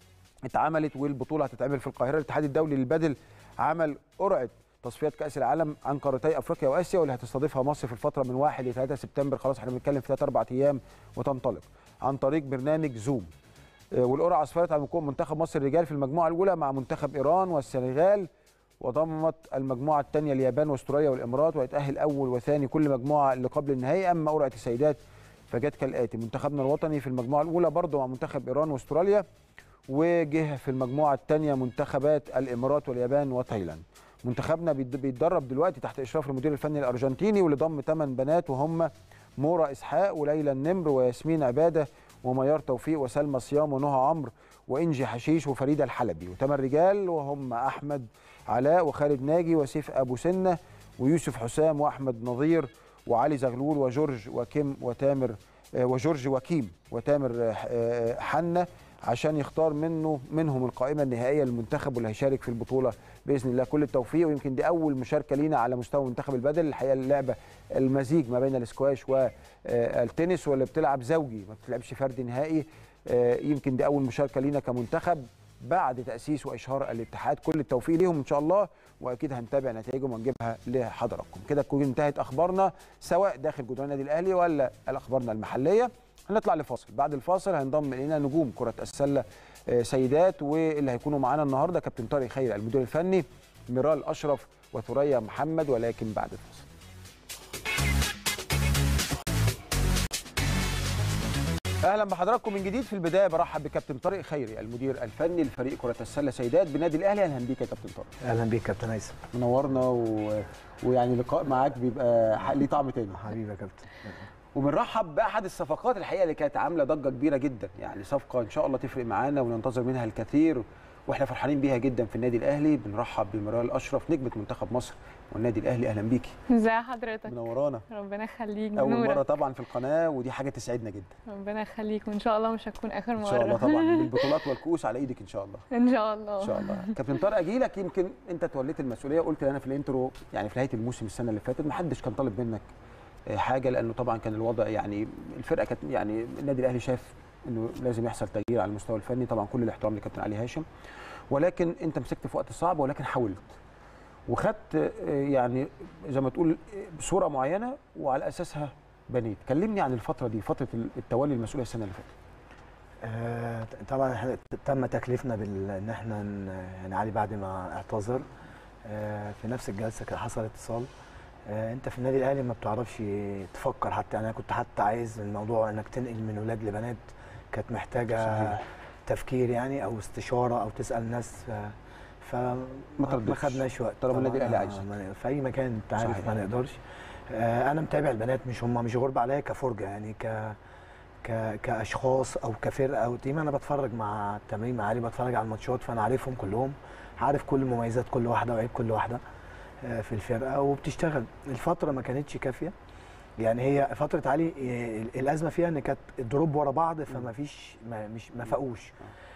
اتعملت والبطوله هتتعمل في القاهره الاتحاد الدولي للبدل عمل قرعه تصفيات كاس العالم عن قارتي افريقيا واسيا واللي هتستضيفها مصر في الفتره من 1 ل 3 سبتمبر خلاص احنا بنتكلم في 3 4 ايام وتنطلق عن طريق برنامج زوم آه، والقرعه اسفرت عن وقوع منتخب مصر الرجال في المجموعه الاولى مع منتخب ايران والسنغال وضمت المجموعه الثانيه اليابان واستراليا والامارات ويتاهل اول وثاني كل مجموعه اللي قبل النهائي اما قرعه السيدات فجت كالاتي منتخبنا الوطني في المجموعه الاولى برضه مع منتخب ايران واستراليا وجه في المجموعه الثانيه منتخبات الامارات واليابان وتايلاند منتخبنا بيت- بيتدرب دلوقتي تحت اشراف المدير الفني الارجنتيني واللي ضم 8 بنات وهم مورا اسحاق وليلى النمر وياسمين عباده وميار توفيق وسلمى صيام ونهى عمرو وانجي حشيش وفريده الحلبي وثمان رجال وهم احمد علاء وخالد ناجي وسيف ابو سنه ويوسف حسام واحمد نظير وعلي زغلول وجورج وكيم وتامر آه، وجورج وكيم وتامر آه، آه، حنه عشان يختار منه منهم القائمه النهائيه للمنتخب واللي هيشارك في البطوله باذن الله كل التوفيق ويمكن دي اول مشاركه لينا على مستوى منتخب البدل الحقيقه اللعبه المزيج ما بين الاسكواش والتنس واللي بتلعب زوجي ما بتلعبش فردي نهائي آه، يمكن دي اول مشاركه لينا كمنتخب بعد تاسيس واشهار الاتحاد كل التوفيق ليهم ان شاء الله واكيد هنتابع نتائجهم ونجيبها لحضراتكم كده تكون انتهت اخبارنا سواء داخل جدران النادي الاهلي ولا الاخبارنا المحليه هنطلع لفاصل بعد الفاصل هينضم الينا نجوم كره السله آه، سيدات واللي هيكونوا معانا النهارده كابتن طارق خير المدير الفني ميرال اشرف وثريا محمد ولكن بعد الفاصل اهلا بحضراتكم من جديد في البدايه برحب بكابتن طارق خيري المدير الفني لفريق كره السله سيدات بنادي الاهلي اهلا بيك يا كابتن طارق اهلا بيك كابتن هيثم منورنا و... ويعني لقاء معاك بيبقى ح- ليه طعم تاني حبيبي يا كابتن وبنرحب باحد الصفقات الحقيقه اللي كانت عامله ضجه كبيره جدا يعني صفقه ان شاء الله تفرق معانا وننتظر منها الكثير واحنا فرحانين بيها جدا في النادي الاهلي بنرحب بميرال اشرف نجمه منتخب مصر والنادي الاهلي اهلا بيكي ازي حضرتك منورانا ربنا يخليك اول مره نورك. طبعا في القناه ودي حاجه تسعدنا جدا ربنا يخليك وان شاء الله مش هتكون اخر مره ان شاء الله طبعا بالبطولات والكؤوس على ايدك ان شاء الله ان شاء الله ان شاء الله كابتن طارق اجي لك يمكن انت توليت المسؤوليه قلت انا في الانترو يعني في نهايه الموسم السنه اللي فاتت ما حدش كان طالب منك آه، حاجه لانه طبعا كان الوضع يعني الفرقه كانت يعني النادي الاهلي شاف انه لازم يحصل تغيير على المستوى الفني طبعا كل الاحترام لكابتن علي هاشم ولكن انت مسكت في وقت صعب ولكن حاولت وخدت آه، يعني زي ما تقول آه، صوره معينه وعلى اساسها بنيت كلمني عن الفتره دي فتره التولي المسؤوليه السنه اللي فاتت آه، طبعا احنا تم تكليفنا بال ان احنا ن- يعني علي بعد ما اعتذر آه، في نفس الجلسه كان حصل اتصال آه، انت في النادي الاهلي ما بتعرفش تفكر حتى يعني انا كنت حتى عايز الموضوع انك تنقل من ولاد لبنات كانت محتاجه صحيح. تفكير يعني او استشاره او تسال ناس ف فما ما ترددش. خدناش وقت طالما النادي طبعاً، الأهلي آه، عايز. ما- في اي مكان انت عارف صحيح. ما نقدرش آه، انا متابع البنات مش هم مش غرب عليا كفرجه يعني ك ك... كاشخاص او كفرقه او تيم انا بتفرج مع التمرين مع علي بتفرج على الماتشات فانا عارفهم كلهم عارف كل مميزات كل واحده وعيب كل واحده آه، في الفرقه وبتشتغل الفتره ما كانتش كافيه يعني هي فتره علي آه، الازمه فيها ان كانت الدروب ورا بعض فما فيش ما مش ما فاقوش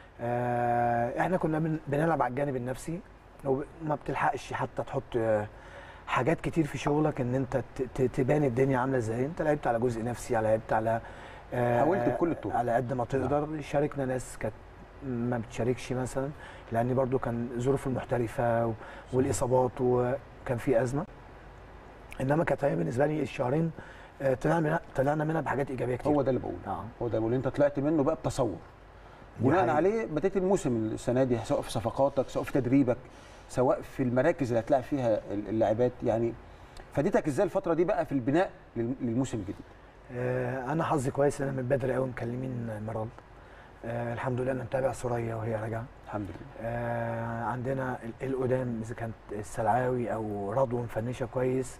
آه، احنا كنا بن- بنلعب على الجانب النفسي وما بتلحقش حتى تحط آه، حاجات كتير في شغلك ان انت ت- ت- تبان الدنيا عامله ازاي انت لعبت على جزء نفسي على لعبت على آه، حاولت بكل الطرق. على قد ما تقدر شاركنا ناس كانت ما بتشاركش مثلا لان برضو كان ظروف المحترفه و- والاصابات وكان في ازمه انما كانت هي بالنسبه لي الشهرين آه، طلعنا منها طلعنا منها بحاجات ايجابيه كتير هو ده اللي بقوله اه هو ده اللي انت طلعت منه بقى بتصور دي بناء حقيقة. عليه بدات الموسم السنه دي سواء في صفقاتك سواء في تدريبك سواء في المراكز اللي هتلاعب فيها اللاعبات يعني فادتك ازاي الفتره دي بقى في البناء لل- للموسم الجديد آه، انا حظي كويس ان انا من بدري قوي مكلمين مراد آه الحمد لله انا متابع سوريا وهي راجعه الحمد لله آه عندنا ال- القدام اذا كانت السلعاوي او رضوى مفنشه كويس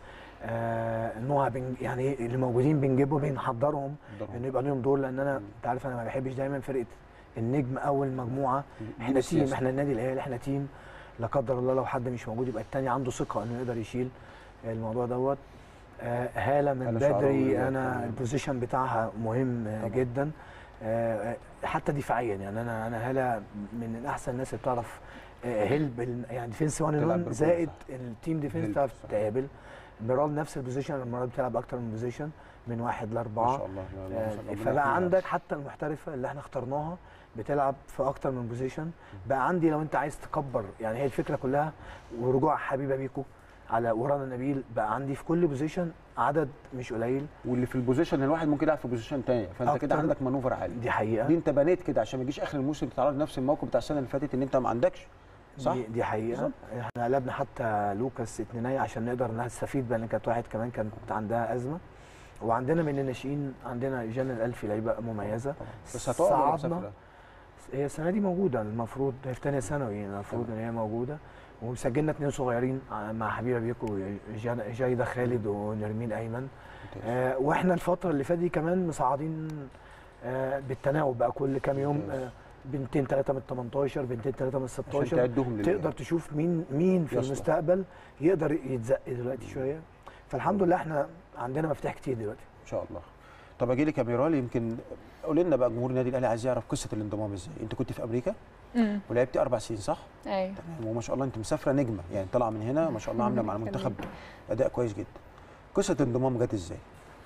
آه نوع بن يعني اللي موجودين بنجيبهم بنحضرهم قدرهم. انه يبقى لهم دور لان انا انت عارف انا ما بحبش دايما فرقه النجم اول مجموعه دي احنا بالسياسة. تيم احنا النادي الاهلي احنا تيم لا قدر الله لو حد مش موجود يبقى التاني عنده ثقه انه يقدر يشيل الموضوع دوت آه هاله من هالة شعراوي بدري برضه. انا البوزيشن بتاعها مهم آه، طبعاً. جدا آه حتى دفاعيا يعني انا انا هاله من احسن الناس اللي بتعرف آه، هيلب ال- يعني ديفنس 1 تلعب ان بالكل، زائد صح. التيم ديفنس هيلب، بتعرف صح. تقابل ميرال نفس البوزيشن المره بتلعب اكتر من بوزيشن من واحد ما لاربعه شاء الله لا، لا، ما شاء الله. ربنا فبقى يحميها. عندك حتى المحترفه اللي احنا اخترناها بتلعب في اكتر من بوزيشن بقى عندي لو انت عايز تكبر يعني هي الفكره كلها ورجوع حبيبه بيكو على ورانا نبيل بقى عندي في كل بوزيشن عدد مش قليل واللي في البوزيشن الواحد ممكن يلعب في بوزيشن تاني فانت كده أكتر. عندك مانوفر عالي دي حقيقه دي انت بنيت كده عشان ما يجيش اخر الموسم تتعرض لنفس الموقف بتاع السنه اللي فاتت ان انت ما عندكش صح دي, دي حقيقه بالظبط. احنا قلبنا حتى لوكاس اتنينية عشان نقدر نستفيد بقى لان كانت واحد كمان كانت عندها ازمه وعندنا من الناشئين عندنا جانا الالفي لعيبه مميزه طبعا بس هتقعد ولا صعدنا. مسافرة؟ هي السنه دي موجوده المفروض هي في ثانيه ثانوي المفروض ان هي موجوده ومسجلنا اثنين صغيرين مع حبيبه بيكو جانا- جايده خالد ونرمين ايمن ممتاز. آه واحنا الفتره اللي فاتت دي كمان مصعدين آه بالتناوب بقى كل كام يوم ممتاز. آه بنتين ثلاثه من 18 بنتين ثلاثه من عشان 16 تعدهم لل- تقدر تشوف مين مين في يصلح. المستقبل يقدر يتزق دلوقتي شويه فالحمد لله احنا عندنا مفاتيح كتير دلوقتي ان شاء الله طب اجي لك يا ميرال يمكن قول لنا بقى جمهور النادي الاهلي عايز يعرف قصه الانضمام ازاي انت كنت في امريكا امم ولعبتي اربع سنين صح ايوه تمام وما شاء الله انت مسافره نجمه يعني طالعه من هنا ما شاء الله عامله مع المنتخب اداء كويس جدا قصه الانضمام جت ازاي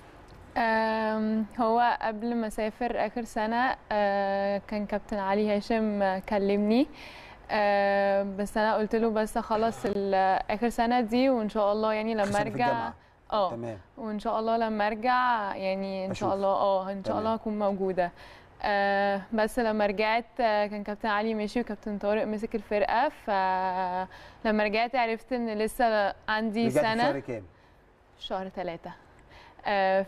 أم، هو قبل ما اسافر اخر سنه أه، كان كابتن علي هاشم أه، كلمني أه، بس انا قلت له بس اخلص ال- اخر سنه دي وان شاء الله يعني آخر لما سنة في ارجع الجامعة. اه تمام وان شاء الله لما ارجع يعني ان شاء أشوف. الله اه ان شاء تمام. الله هكون موجوده آه بس لما رجعت آه، كان كابتن علي مشي وكابتن طارق مسك الفرقه فلما رجعت عرفت ان لسه عندي رجعتي في سنه شهر كام في شهر ثلاثة آه،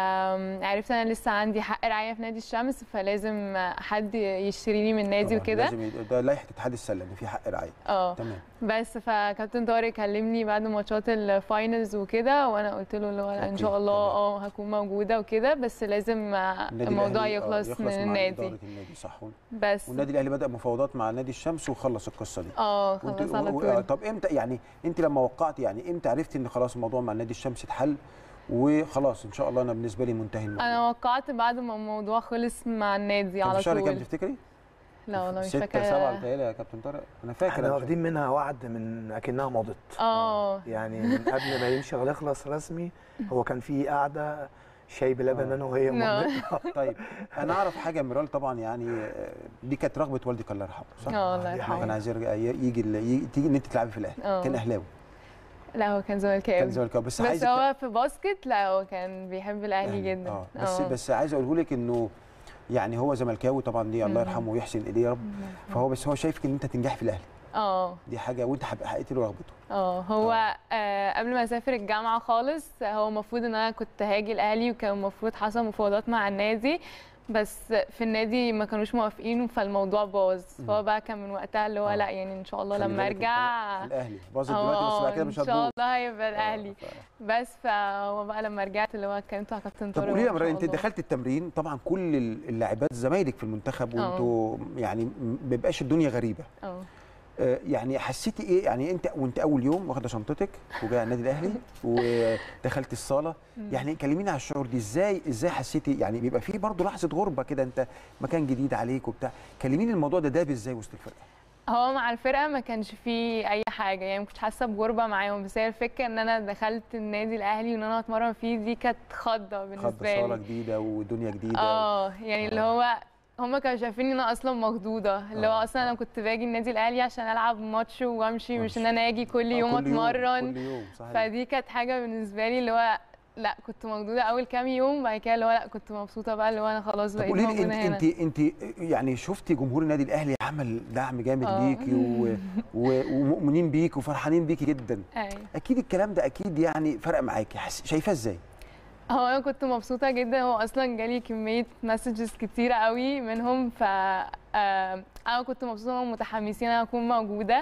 فعرفت انا لسه عندي حق رعايه في نادي الشمس فلازم حد يشتريني من النادي طبعاً وكده لازم يد- ده لائحه اتحاد السله ان في حق رعايه اه تمام بس فكابتن طارق كلمني بعد ماتشات الفاينلز وكده وانا قلت له اللي هو لا، ان أوكي، شاء الله تمام. اه هكون موجوده وكده بس لازم آه، النادي الموضوع الأهلي، آه، يخلص, من مع النادي إدارة النادي صح بس والنادي الاهلي بدا مفاوضات مع نادي الشمس وخلص القصه دي اه وانت- خلاص على و- و- طول طب امتى يعني انت لما وقعت يعني امتى عرفتي ان خلاص الموضوع مع نادي الشمس اتحل وخلاص ان شاء الله انا بالنسبه لي منتهي الموضوع انا وقعت بعد ما الموضوع خلص مع النادي كان على في شهر كام طول تفتكري؟ لا والله مش ستة فاكره سبعة بتهيألي يا كابتن طارق انا فاكر احنا أنا واخدين منها وعد من اكنها مضت اه يعني من قبل ما ينشغل يخلص رسمي هو كان في قعده شاي بلبن انا وهي نعم. مضت طيب انا اعرف حاجه ميرال طبعا يعني آه، دي كانت رغبه والدك الله يرحمه صح؟ اه الله دي يرحمه كان عايز يرجع ي- يجي ال- ي- تيجي ان انت تلعبي في الاهلي اه. كان اهلاوي لا هو كان زملكاوي كان زملكاوي بس, بس عايز هو في باسكت لا هو كان بيحب الاهلي جدا اه بس اه. بس عايز اقوله لك انه يعني هو زملكاوي طبعا دي الله مم. يرحمه ويحسن اليه يا رب فهو بس هو شايفك ان انت تنجح في الاهلي اه دي حاجه وانت حب- حققت له رغبته اه هو آه قبل ما اسافر الجامعه خالص هو المفروض ان انا كنت هاجي الاهلي وكان المفروض حصل مفاوضات مع النادي بس في النادي ما كانوش موافقين فالموضوع باظ فهو بقى كان من وقتها اللي هو آه. لا يعني ان شاء الله خلي لما بالك ارجع الاهلي باظت اه دلوقتي بس بعد كده ان مش شاء هتبوظ الله هيبقى الاهلي آه، ف- بس فهو بقى لما رجعت اللي هو اتكلمت مع كابتن طب طارق قولي لي يا وإن مريم شاء انت الله. دخلت التمرين طبعا كل اللاعبات زمايلك في المنتخب اه. وانتوا يعني ما بيبقاش الدنيا غريبه اه آه، يعني حسيتي ايه يعني انت وانت اول يوم واخده شنطتك وجايه النادي الاهلي ودخلت الصاله يعني كلميني على الشعور دي ازاي ازاي حسيتي يعني بيبقى فيه برضه لحظه غربه كده انت مكان جديد عليك وبتاع كلميني الموضوع ده داب ازاي وسط الفرقه هو مع الفرقه ما كانش فيه اي حاجه يعني ما كنتش حاسه بغربه معاهم بس هي الفكره ان انا دخلت النادي الاهلي وان انا اتمرن فيه دي كانت خضه خد بالنسبه صاله لي جديده ودنيا جديده اه يعني اللي هو هما كانوا شايفين ان انا اصلا مخضوضه اللي هو آه، اصلا انا كنت باجي النادي الاهلي عشان العب ماتش وامشي مش ان وامشي. انا اجي كل آه، يوم كل يوم اتمرن كل يوم صحيح فدي كانت حاجه بالنسبه لي اللي هو لا كنت مخضوضه اول كام يوم بعد كده اللي هو لا كنت مبسوطه بقى اللي هو انا خلاص طب بقيت قولي لي موجوده انت هنا انت انت يعني شفتي جمهور النادي الاهلي عمل دعم جامد آه. ليكي و... و... ومؤمنين بيكي وفرحانين بيكي جدا أيوة. اكيد الكلام ده اكيد يعني فرق معاكي حس... شايفاه ازاي هو انا كنت مبسوطه جدا هو اصلا جالي كميه مسجز كتيره قوي منهم ف آم، انا كنت مبسوطه انهم متحمسين انا اكون موجوده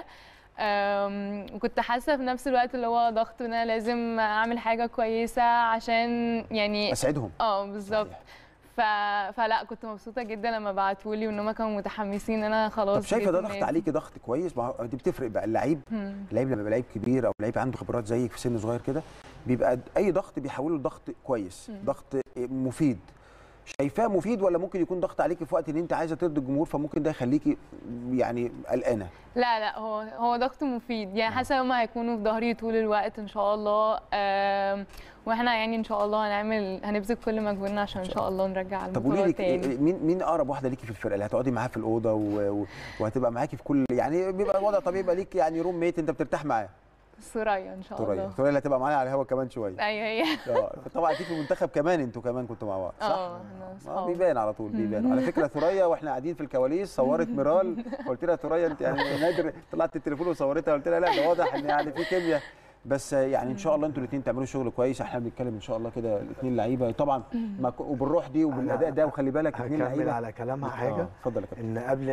آم، وكنت حاسه في نفس الوقت اللي هو ضغط ان انا لازم اعمل حاجه كويسه عشان يعني اسعدهم اه بالظبط صحيح. ف... فلا كنت مبسوطه جدا لما بعتولي وان هم كانوا متحمسين ان انا خلاص طب شايفه جيت ده ضغط النادي. عليكي ضغط كويس ما هو دي بتفرق بقى اللعيب مم. اللعيب لما يبقى لعيب كبير او لعيب عنده خبرات زيك في سن صغير كده بيبقى اي ضغط بيحوله لضغط كويس مم. ضغط مفيد شايفاه مفيد ولا ممكن يكون ضغط عليكي في وقت ان انت عايزه ترضي الجمهور فممكن ده يخليكي يعني قلقانه لا لا هو هو ضغط مفيد يعني حاسه هم هيكونوا في ظهري طول الوقت ان شاء الله آم، واحنا يعني ان شاء الله هنعمل هنبذل كل مجهودنا عشان ان شاء الله نرجع طب قولي البطولات لي تاني مين مين اقرب واحده ليكي في الفرقه اللي هتقعدي معاها في الاوضه و... و... وهتبقى معاكي في كل يعني بيبقى الوضع طبيعي يبقى ليك يعني روم ميت انت بترتاح معاه سوريا ان شاء ثريا الله ثريا اللي هتبقى معانا على الهوا كمان شويه ايوه هي اه طبعا اكيد في المنتخب كمان انتوا كمان كنتوا مع بعض صح؟ اه احنا اه اصحاب بيبان على طول بيبان على فكره ثريا واحنا قاعدين في الكواليس صورت ميرال قلت لها ثريا انت يعني نادر طلعت التليفون وصورتها قلت لها لا ده واضح ان يعني في كيمياء بس يعني ان شاء الله انتوا الاثنين تعملوا شغل كويس احنا بنتكلم ان شاء الله كده الاثنين لعيبه طبعا ما ك- وبالروح دي وبالاداء ده وخلي بالك الاثنين هكمل لعيبه على كلامها آه، حاجه اتفضل يا كابتن ان قبل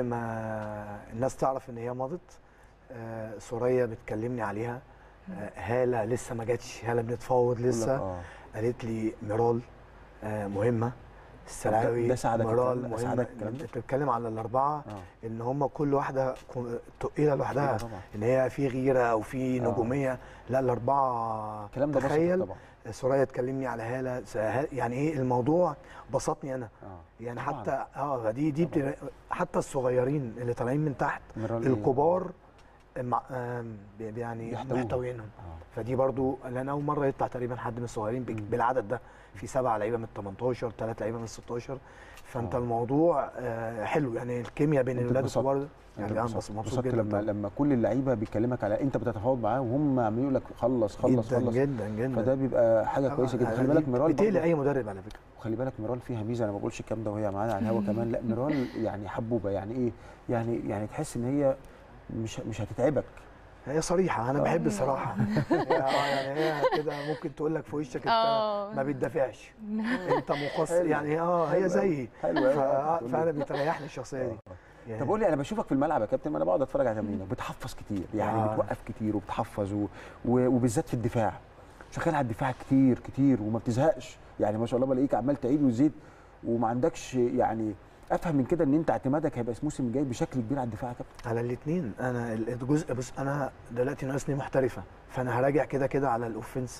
ما الناس تعرف ان هي مضت آه، سوريا بتكلمني عليها آه، هاله لسه ما جاتش هاله بنتفاوض لسه آه. قالت لي ميرال آه، مهمه السلاوي ده ساعدك ميرال الكلام- مهمه ساعدك الكلام ده؟ انت بتتكلم على الاربعه اه ان هم كل واحده كو- تقيله لوحدها أيوة طبعا ان هي في غيره او في آه. نجوميه لا الاربعه الكلام ده بسط تخيل طبعا سوريا تكلمني على هاله س- ها- يعني ايه الموضوع بسطني انا اه يعني طبعاً. حتى اه دي دي بت- حتى الصغيرين اللي طالعين من تحت ميرال إيه؟ الكبار مع- آم، بي- يعني بيحتووهم. محتوينهم آه. فدي برضو لان اول مره يطلع تقريبا حد من الصغيرين بك- مم. بالعدد ده في سبعه لعيبه من ال 18 ثلاث لعيبه من ال 16 فانت آه. الموضوع آه، حلو يعني الكيمياء بين أنت الولاد اتبسطت. الكبار انت يعني انا انبسطت بس مبسوط انبسطت جدا لما طبعاً. لما كل اللعيبه بيكلمك على انت بتتفاوض معاه وهم عمالين يقول لك خلص خلص جدا خلص جدا جدا فده بيبقى حاجه آه، كويسه جدا آه، خلي دي بالك ميرال بتقلق برضه- اي مدرب على فكره وخلي بالك ميرال فيها ميزه انا ما بقولش الكلام ده وهي معانا على الهوا كمان لا ميرال يعني حبوبه يعني ايه يعني يعني تحس ان هي مش مش هتتعبك هي صريحه انا بحب الصراحه هي- آه، يعني هي كده ممكن تقول لك في وشك انت اه ما بتدافعش انت مقصر يعني اه هي زيي حلو أوي. ف- فانا بتريحني الشخصيه دي يعني طب قول لي انا بشوفك في الملعب يا كابتن انا بقعد اتفرج على تمرينك بتحفظ كتير يعني آه. بتوقف كتير وبتحفظ و... و... وبالذات في الدفاع شغال على الدفاع كتير كتير وما بتزهقش يعني ما شاء الله بلاقيك عمال تعيد وتزيد وما عندكش يعني افهم من كده ان انت اعتمادك هيبقى الموسم الجاي بشكل كبير على الدفاع يا كابتن على الاثنين انا الجزء بص انا دلوقتي ناقصني محترفه فانا هراجع كده كده على الاوفنس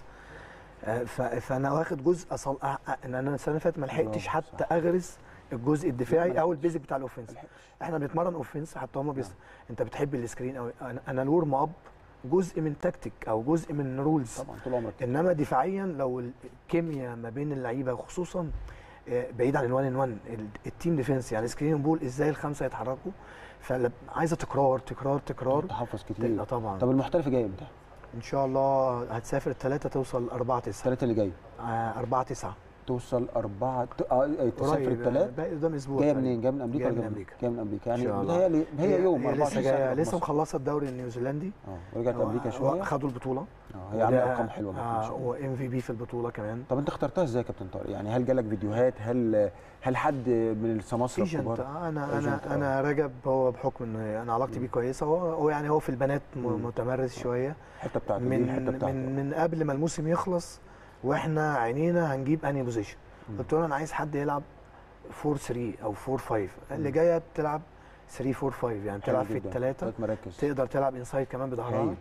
آه، ف- فانا واخد جزء أصل أ- أ- ان انا السنه اللي فاتت ما لحقتش برافو، حتى اغرس الجزء الدفاعي ما او البيزك بتاع الاوفنس لحقتش. احنا بنتمرن اوفنس حتى هم بيس... انت بتحب السكرين قوي انا, أنا الورم اب جزء من تكتيك او جزء من رولز طبعا طول عمرك انما دفاعيا لو الكيمياء ما بين اللعيبه خصوصا آه، بعيد عن الوان ان وان التيم ديفense يعني سكرين بول ازاي الخمسه يتحركوا فعايزه تكرار تكرار تكرار تحفظ لا كتير طبعا طب المحترف جاي امتى؟ ان شاء الله هتسافر الثلاثه توصل 4 9 الثلاثه اللي جاي 4 9 توصل أربعة ت- اه آه، تسافر الثلاث باقي قدام اسبوع جايه تقريباً. منين؟ جايه من امريكا جايه ولا من جاية امريكا جايه من امريكا إن يعني شاء الله. متهيألي هي يوم هي 24 لسه ساعة جايه في لسه مصر. مخلصه الدوري النيوزيلندي اه ورجعت امريكا شويه خدوا البطوله اه هي عامله ارقام حلوه جدا ما شاء الله وام في بي في البطوله كمان طب انت اخترتها ازاي يا كابتن طارق؟ يعني هل جالك فيديوهات؟ هل هل حد من السماسره ايجنت الكبار؟ آه، انا Agent، انا انا رجب هو بحكم ان انا علاقتي بيه كويسه هو هو يعني هو في البنات م- مم. متمرس شويه الحته بتاعته دي من الحته بتاعته من من قبل ما الموسم يخلص واحنا عينينا هنجيب انهي بوزيشن مم. قلت له انا عايز حد يلعب 4 3 او 4 5 اللي جايه بتلعب 3 4 5 يعني حلو تلعب في جدا. الثلاثه ثلاث مراكز تقدر تلعب انسايد كمان بظهرها هايل.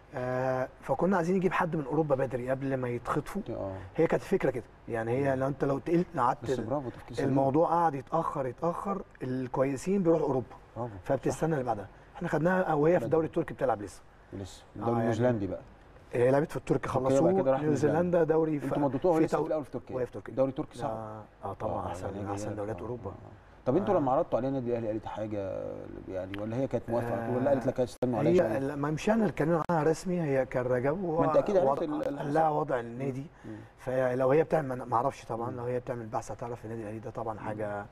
آه فكنا عايزين نجيب حد من اوروبا بدري قبل ما يتخطفوا اه هي كانت الفكره كده يعني هي لو انت لو تقلت بس قعدت برافو تفكير سليم. الموضوع قعد يتاخر يتاخر الكويسين بيروحوا اوروبا برافو فبتستنى اللي بعدها احنا خدناها وهي في الدوري التركي بتلعب لسه لسه آه، الدوري يعني النيوزيلندي بقى هي لعبت في التركي تركيا بقى خلصوه كده راح نيوزيلندا دوري انتوا مضيتوها في لسه تو- في الاول في تركيا وهي في تركيا الدوري التركي صعب اه آه، طبعا احسن يعني جاي احسن لك. دوريات آه، اوروبا آه. طب انتوا آه. لما عرضتوا عليها النادي الاهلي قالت حاجه يعني ولا هي كانت موافقه على طول ولا آه، قالت لك استنوا عليا هي شويه ال- ما مش انا اللي اتكلمنا عنها رسمي هي كان رجب ما انت اكيد عرفت وضع- ال- اللي حصل. لها وضع النادي مم. فلو هي بتعمل ما اعرفش طبعا مم. لو هي بتعمل بحث هتعرف النادي الاهلي ده طبعا حاجه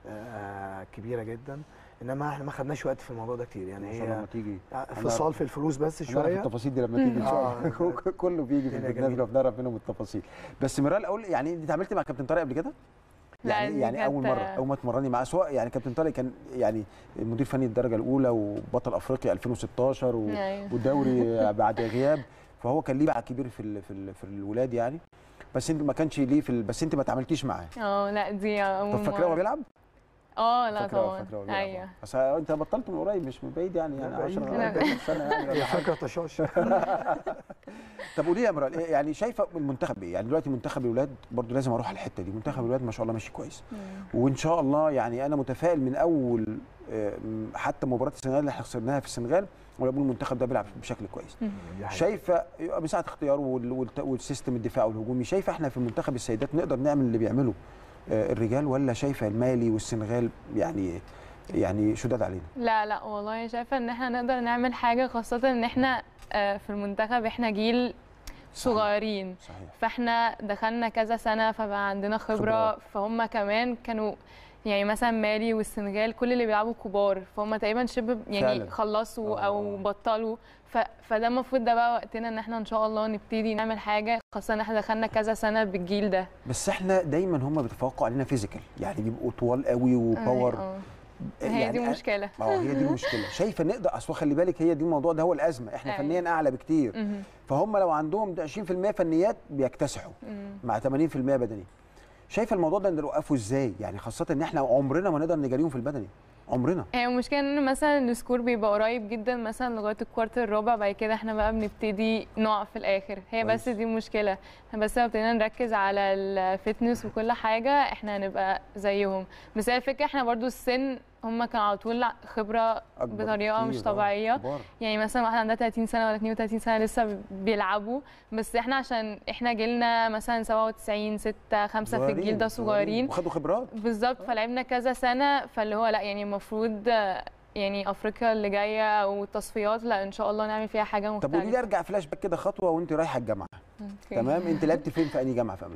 آه، كبيره جدا انما احنا ما خدناش وقت في الموضوع ده كتير يعني ان شاء الله هي لما تيجي فصال في الفلوس بس هنعرف شويه التفاصيل دي لما تيجي ان شاء آه. الله كله بيجي في الدنيا البرنامج جميلة. وبنعرف منهم التفاصيل بس ميرال اقول يعني انت اتعاملتي مع كابتن طارق قبل كده؟ لا، يعني دي يعني كانت- اول مره اول ما تمرني معاه سواء يعني كابتن طارق كان يعني مدير فني الدرجه الاولى وبطل افريقيا 2016 و... أيوة. والدوري بعد غياب فهو كان ليه باع كبير في ال... في ال... في الولاد يعني بس انت ما كانش ليه في ال... بس انت ما تعاملتيش معاه اه لا دي اول طب فاكراه وهو مرة. بيلعب؟ اه لا فاكراه طبعا فاكراه وهو بيلعب ايوه بس انت بطلت من قريب مش من بعيد يعني يعني بعيد. 10 لا. 11 سنه يعني ولا هي حاجة. فاكره طشاش طب قولي لي يا مرال إيه يعني شايفه المنتخب ايه؟ يعني دلوقتي منتخب الولاد برضو لازم اروح على الحته دي، منتخب الولاد ما شاء الله ماشي كويس. وان شاء الله يعني انا متفائل من اول آه، حتى مباراه السنغال اللي احنا خسرناها في السنغال ولا بقول المنتخب ده بيلعب بشكل كويس. شايفه بساعه اختياره وال- والت- والسيستم الدفاع والهجومي شايفه احنا في منتخب السيدات نقدر نعمل اللي بيعمله آه، الرجال ولا شايفه المالي والسنغال يعني يعني شداد علينا؟ لا لا والله شايفه ان احنا نقدر نعمل حاجه خاصه ان احنا آه، في المنتخب احنا جيل صغيرين صحيح فاحنا دخلنا كذا سنه فبقى عندنا خبره, خبرات. فهم كمان كانوا يعني مثلا مالي والسنغال كل اللي بيلعبوا كبار فهم تقريبا شبه يعني فعلا. خلصوا آه. او بطلوا ف... فده المفروض ده بقى وقتنا ان احنا ان شاء الله نبتدي نعمل حاجه خاصه ان احنا دخلنا كذا سنه بالجيل ده بس احنا دايما هم بيتفوقوا علينا فيزيكال يعني بيبقوا طوال قوي وباور آه. هي دي أنا- المشكله اه هي دي المشكله شايفه نقدر اصل خلي بالك هي دي الموضوع ده هو الازمه احنا أيوة. فنيا اعلى بكتير مهم. فهم لو عندهم ده 20% فنيات بيكتسحوا مم. مع 80% بدني شايفه الموضوع ده نوقفه ازاي يعني خاصه ان احنا عمرنا ما نقدر نجاريهم في البدني عمرنا هي المشكله ان مثلا السكور بيبقى قريب جدا مثلا لغايه الكوارتر الرابع بعد كده احنا بقى بنبتدي نقع في الاخر هي بس كويس. دي المشكله احنا بس لو ابتدينا نركز على الفتنس وكل حاجه احنا هنبقى زيهم بس هي الفكره احنا برضو السن هم كانوا على طول خبره أكبر بطريقه مش كتير، آه، طبيعيه كبار. يعني مثلا واحده عندها 30 سنه ولا 32 سنه لسه بيلعبوا بس احنا عشان احنا جيلنا مثلا 97 6 5 في الجيل ده صغيرين وخدوا خبرات بالظبط فلعبنا كذا سنه فاللي هو لا يعني المفروض آه، يعني افريقيا اللي جايه والتصفيات لا ان شاء الله نعمل فيها حاجه طب قولي لي مختلفه ارجع فلاش باك كده خطوه وانت رايحه الجامعه أوكي. تمام انت لعبت فين في اي جامعه في امريكا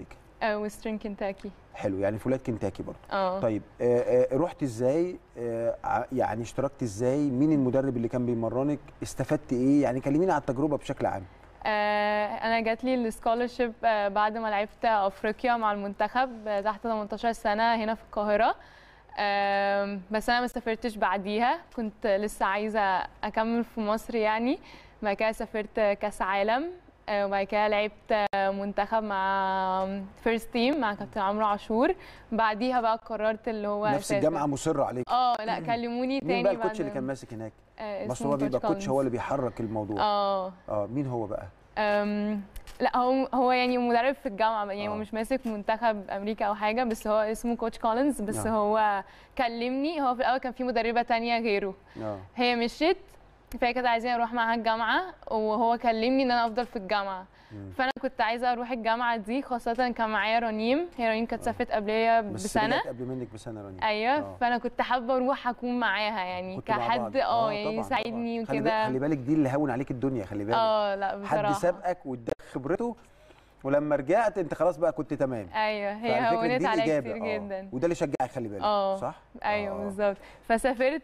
ويسترن كنتاكي حلو يعني فولاد كنتاكي برضه اه طيب آه، آه، رحت ازاي آه، ع- يعني اشتركت ازاي مين المدرب اللي كان بيمرنك استفدت ايه يعني كلميني على التجربه بشكل عام آه، انا جات لي السكولرشيب بعد ما لعبت افريقيا مع المنتخب آه، تحت 18 سنه هنا في القاهره آم، بس انا ما سافرتش بعديها كنت لسه عايزه اكمل في مصر يعني بعد كده سافرت كاس عالم آه، وبعد كده لعبت آه، منتخب مع فيرست تيم مع كابتن عمرو عاشور بعديها بقى قررت اللي هو نفس أسافر. الجامعه مصره عليك اه لا كلموني تاني مين بقى بعد الكوتش اللي كان ماسك هناك آه، بس اسمه هو بيبقى كوتش هو كولينز. اللي بيحرك الموضوع اه اه مين هو بقى أم، لا هو هو يعني مدرب في الجامعه يعني هو آه. مش ماسك منتخب امريكا او حاجه بس هو اسمه كوتش كولينز بس آه. هو كلمني هو في الاول كان في مدربه تانية غيره اه هي مشيت فهي كانت عايزاني اروح معاها الجامعه وهو كلمني ان انا افضل في الجامعه مم. فانا كنت عايزه اروح الجامعه دي خاصه كان معايا رنيم هي رنيم كانت سافرت قبليه بس بسنه رجعت قبل منك بسنه رانيا ايوه آه. فانا كنت حابه اروح اكون معاها يعني كنتوا مع بعض. كحد اه يعني طبعاً، يساعدني طبعاً. خلي بالك- وكده خلي بالك دي اللي هون عليك الدنيا خلي بالك اه لا بصراحه حد سابقك واداك خبرته ولما رجعت انت خلاص بقى كنت تمام ايوه فعلى هي فكرة هونت دي عليا الإجابة. كتير آه. جدا وده اللي شجعك خلي بالك اه صح ايوه آه. بالظبط فسافرت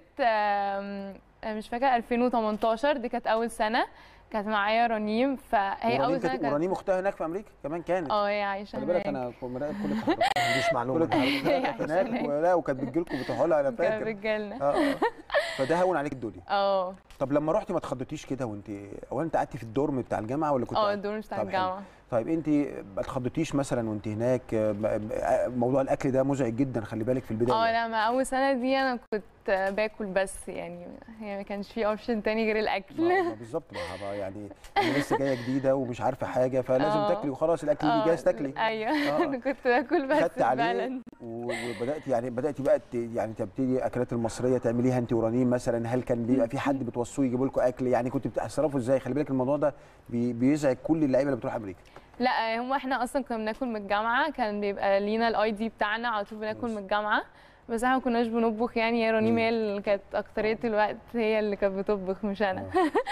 آم، مش فاكره 2018 دي كانت اول سنه كانت معايا رنيم فهي ورنيم اول سنه كانت كانت ورنيم اختها هناك في امريكا كمان كانت اه هي عايشه خلي بالك هناك انا كنت مراقب كل التحركات ما عنديش كل معلومه التحركات هي كانت عايشة هناك هناك. ولا وكانت بتجي لكم بتحولها انا كان فاكر رجالنا اه آه. فده هون عليك الدنيا اه طب لما رحتي ما اتخضيتيش كده وانت او انت قعدتي في الدورم بتاع الجامعه ولا كنت اه قاعدة؟ الدور بتاع طب حلو. الجامعه طيب انت ما اتخضيتيش مثلا وانت هناك آه، م- موضوع الاكل ده مزعج جدا خلي بالك في البدايه اه لا ما اول سنه دي انا كنت باكل بس يعني هي ما كانش في اوبشن تاني غير الاكل ما- ما بالظبط ما هو يعني انا لسه جايه جديده ومش عارفه حاجه فلازم آه. تاكلي وخلاص الاكل يجي آه، جاهز تاكلي ايوه آه. انا كنت باكل بس خدت عليه فعلا و- وبدات يعني بدات بقى ت- يعني تبتدي اكلات المصريه تعمليها انت ورنيم مثلا هل كان بيبقى في حد بتوصوه يجيبوا لكم اكل يعني كنت بتتصرفوا ازاي خلي بالك الموضوع ده بي- بيزعج كل اللعيبه اللي بتروح امريكا لا هم احنا اصلا كنا بناكل من الجامعه كان بيبقى لينا الاي دي بتاعنا على طول بناكل بس. من الجامعه بس احنا ما كناش بنطبخ يعني هي رنيم مم. هي اللي كانت اكتريه الوقت هي اللي كانت بتطبخ مش انا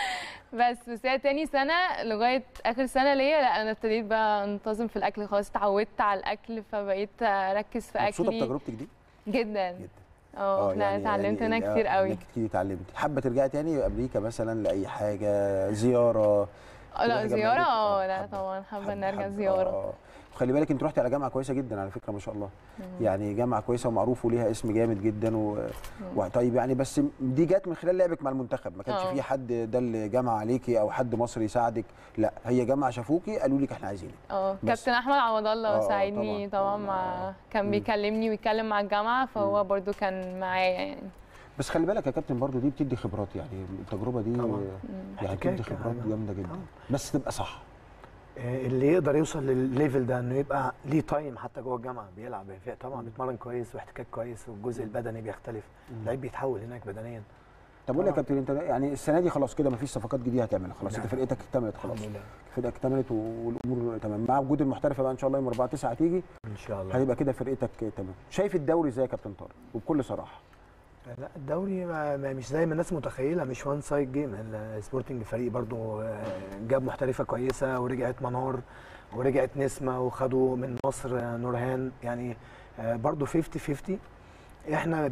بس بس هي تاني سنه لغايه اخر سنه ليا لا انا ابتديت بقى انتظم في الاكل خلاص اتعودت على الاكل فبقيت اركز في مبسوطه اكلي بتجربتك دي جدا جدا اه لا اتعلمت هنا كتير قوي انك كتير اتعلمت حابه ترجعي تاني امريكا مثلا لاي حاجه زياره اه لا تروحي زياره جنب اه أهلك؟ لا حابة- طبعا حابه حابة- ان ارجع حابة- زياره آه. وخلي بالك انت رحتي على جامعه كويسه جدا على فكره ما شاء الله يعني جامعه كويسه ومعروف وليها اسم جامد جدا و... وطيب يعني بس دي جت من خلال لعبك مع المنتخب ما كانش آه. في حد ده اللي جمع عليكي او حد مصري يساعدك لا هي جامعه شافوكي قالوا لك احنا عايزينك اه بس. كابتن احمد عوض الله آه، ساعدني طبعاً. طبعا مع كان مم. بيكلمني ويتكلم مع الجامعه فهو برضو كان معايا يعني بس خلي بالك يا كابتن برضو دي بتدي خبرات يعني التجربه دي طبعاً. يعني احتكاك بتدي خبرات يعني. جامده جدا آه. بس تبقى صح آه، اللي يقدر يوصل للليفل ده انه يبقى ليه تايم حتى جوه الجامعه بيلعب في- طبعا بيتمرن كويس واحتكاك كويس والجزء البدني بيختلف اللعيب بيتحول هناك بدنيا طب قول لي يا طبعاً. كابتن انت يعني السنه دي خلاص كده مفيش صفقات جديده هتعملها خلاص لا. انت فرقتك اكتملت خلاص الحمد لله فرقتك اكتملت والامور تمام مع وجود المحترفه بقى ان شاء الله يوم 4 9 هتيجي ان شاء الله هيبقى كده فرقتك تمام شايف الدوري ازاي يا كابتن طارق وبكل صراحه لا الدوري ما ما مش زي ما الناس متخيله مش وان سايد جيم السبورتنج فريق برضو آه، جاب محترفه كويسه ورجعت منار ورجعت نسمه وخدوا من مصر آه، نورهان يعني آه، برضو 50 50 احنا ب-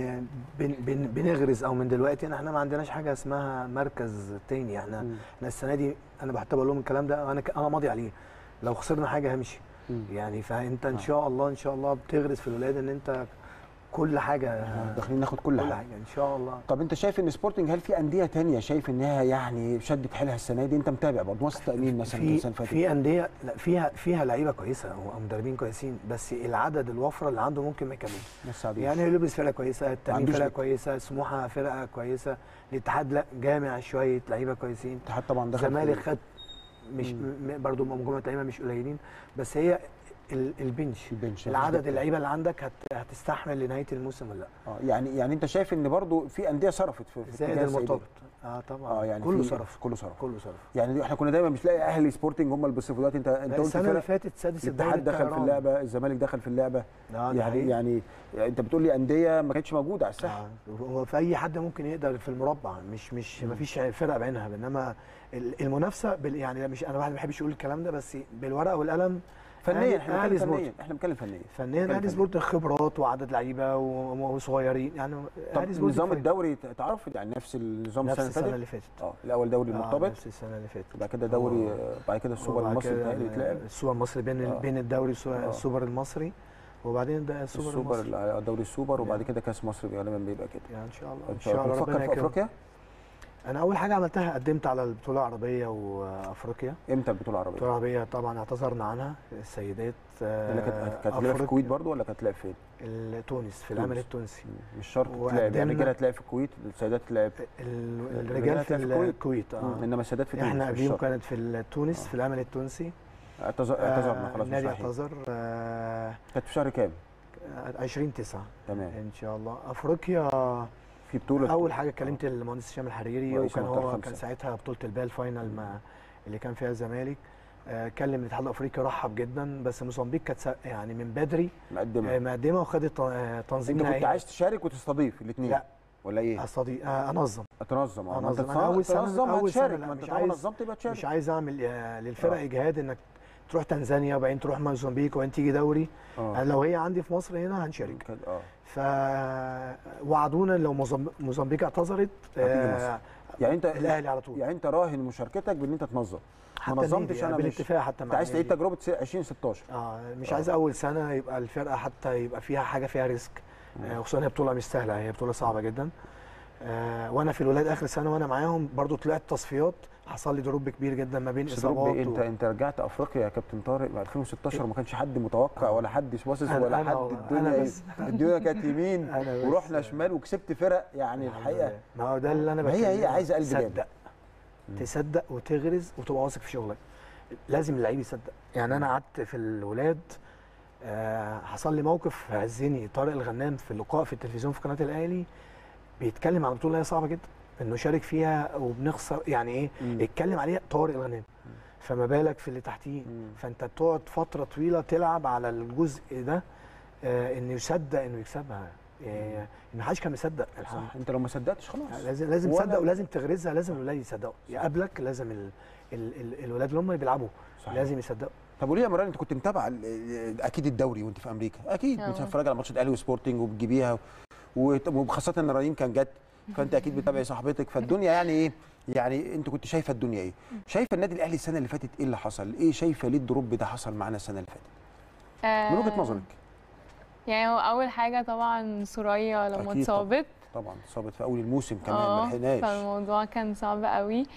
بن بن بنغرز او من دلوقتي إن احنا ما عندناش حاجه اسمها مركز تاني احنا مم. احنا السنه دي انا بحتبر لهم الكلام ده انا ك- انا ماضي عليه لو خسرنا حاجه همشي مم. يعني فانت ان آه. شاء الله ان شاء الله بتغرس في الولاد ان انت كل حاجه احنا داخلين ناخد كل كل حاجه حاجه ان شاء الله طب انت شايف ان سبورتنج هل في انديه تانية شايف انها يعني شدت حيلها السنه دي انت متابع برضه مصر التامين مثلا في السنه اللي فاتت في انديه لا فيها فيها لعيبه كويسه ومدربين كويسين بس العدد الوفره اللي عنده ممكن ما يكملش بس عادي. يعني لوبس فرقه كويسه التامين عندوش فرقه لك. كويسه سموحه فرقه كويسه الاتحاد لا جامع شويه لعيبه كويسين الاتحاد طبعا دخل الزمالك في خد مش م- برضه مجموعه لعيبه مش قليلين بس هي ال- البنش البنش العدد اللعيبه اللي عندك هت هتستحمل لنهايه الموسم ولا لا اه يعني يعني انت شايف ان برضه في انديه صرفت في, في زائد اتجاه السيدات. المرتبط اه طبعا اه يعني كله في- صرف كله صرف كله صرف يعني دي- احنا كنا دايما مش لاقي اهلي سبورتنج هم اللي بيصرفوا دلوقتي انت انت قلت السنه اللي فرق فاتت سادس الدوري الاتحاد دخل في الطيران. اللعبه الزمالك دخل في اللعبه آه، ده يعني حقيقي. يعني انت بتقول لي انديه ما كانتش موجوده على الساحه آه، هو في اي حد ممكن يقدر في المربع مش مش ما فيش فرقه بعينها انما ال- المنافسه بال يعني مش انا واحد ما بحبش اقول الكلام ده بس بالورقه والقلم فنيا احنا أهلي بنتكلم سبورت. فنيا احنا بنتكلم فنيا فنيا بنتكلم اهلي سبورت خبرات وعدد لعيبه و- وصغيرين يعني طب أهلي سبورت نظام فريق. الدوري تعرف يعني نفس النظام نفس السنه السنه اللي اللي فاتت فاتت اه الاول دوري آه، مرتبط نفس السنه اللي فاتت بعد كده دوري و- آه، بعد كده السوبر وبعد المصري كده بتاعي بيتلعب السوبر المصري بين آه. بين الدوري والسو- آه. السوبر المصري وبعدين ده السوبر, السوبر المصري ال- دوري السوبر وبعد يعني. كده كاس مصر غالبا بيبقى كده يعني ان شاء الله ان شاء الله ربنا بتفكر في يكرم. افريقيا انا اول حاجه عملتها قدمت على البطوله العربيه وافريقيا امتى البطوله العربيه؟ البطوله العربيه طبعا اعتذرنا عنها السيدات آه، اللي كانت كانت هتلعب في أفريقيا. الكويت برضو ولا كانت هتلعب فين؟ تونس في العمل تونس. التونسي مش شرط تلعب يعني وقدمنا- الرجاله هتلاقي في الكويت السيدات تلعب ال- الرجال الرجال في هتلاقي في الكويت. الكويت اه انما السيدات في تونس احنا مش قبليهم شرط. كانت في تونس آه. في العمل التونسي اعتذر- اعتذرنا خلاص مش النادي رايحين اعتذر آه، كانت في شهر كام؟ 20 9 تمام ان شاء الله افريقيا في بطوله اول حاجه كلمت المهندس هشام الحريري رئيس وكان المنطقة هو الخامسة. كان ساعتها بطوله البال الفاينل مع اللي كان فيها الزمالك آه، كلم الاتحاد الافريقي رحب جدا بس موزمبيق كانت سا- يعني من بدري مقدمه آه، مقدمه وخدت آه، تنظيم انت كنت نهائي. عايز تشارك وتستضيف الاثنين لا. ولا ايه؟ أستضي... آه، انظم تنظم اه ما انت انظم انا اول سنه تنظم اول سنه هتشارك لا ما انت مش طالما عايز نظمت يبقى تشارك مش عايز اعمل آه، للفرق آه. اجهاد انك تروح تنزانيا وبعدين تروح موزمبيق وبعدين تيجي دوري اه أنا لو هي عندي في مصر هنا هنشارك كده- اه فوعدونا لو موزم- موزمبيق اعتذرت هتيجي آه، يعني انت الاهلي على طول يعني انت راهن مشاركتك بان انت تنظم حتى ما نظمتش النادي، انا مش بالاتفاق حتى انت مع عايز تعيد النادي. تجربه 2016 اه مش آه. عايز اول سنه يبقى الفرقه حتى يبقى فيها حاجه فيها ريسك آه خصوصا هي بطوله مش سهله هي بطوله صعبه جدا آه وانا في الولاد اخر سنه وانا معاهم برضو طلعت تصفيات حصل لي دروب كبير جدا ما بين بس دروب اصابات إيه؟ انت و... انت رجعت افريقيا يا كابتن طارق في 2016 ما كانش حد متوقع ولا حد باصص أنا- ولا أنا حد والله، الدنيا أنا إيه؟ بس. الدنيا كانت يمين أنا بس. ورحنا شمال وكسبت فرق يعني الحمد الحقيقه لله. ما هو ده اللي انا ما هي- هي بتكلم عايزة قلب جامد. تصدق تصدق وتغرز وتبقى واثق في شغلك لازم اللعيب يصدق يعني انا قعدت في الولاد آه حصل لي موقف هزني طارق الغنام في اللقاء في التلفزيون في قناه الاهلي بيتكلم عن بطوله هي صعبه جدا انه شارك فيها وبنخسر يعني ايه مم. اتكلم عليها طارق الغنام فما بالك في اللي تحتيه مم. فانت تقعد فتره طويله تلعب على الجزء ده آه انه يصدق انه يكسبها آه ان محدش كان مصدق الحقيقة. صح انت لو ما صدقتش خلاص لازم لازم ولا- تصدق ولازم تغرزها لازم الولاد يصدقوا يقابلك لازم ال ال ال الولاد اللي هم بيلعبوا صحيح. لازم يصدقوا طب وليه يا مران انت كنت متابعه ال- ال- اكيد الدوري وانت في امريكا اكيد اه. بتتفرج على ماتشات الاهلي وسبورتنج وبتجيبيها وت- وخاصه ان رنين كان جت فانت اكيد بتتابعي صاحبتك فالدنيا يعني ايه يعني انت كنت شايفه الدنيا ايه شايفه النادي الاهلي السنه اللي فاتت ايه اللي حصل ايه شايفه ليه الدروب ده حصل معانا السنه اللي فاتت من وجهه نظرك يعني هو اول حاجه طبعا سوريا لما أكيد طبعاً. اتصابت طبعا اتصابت في اول الموسم كمان ما اه لحقناش فالموضوع كان صعب قوي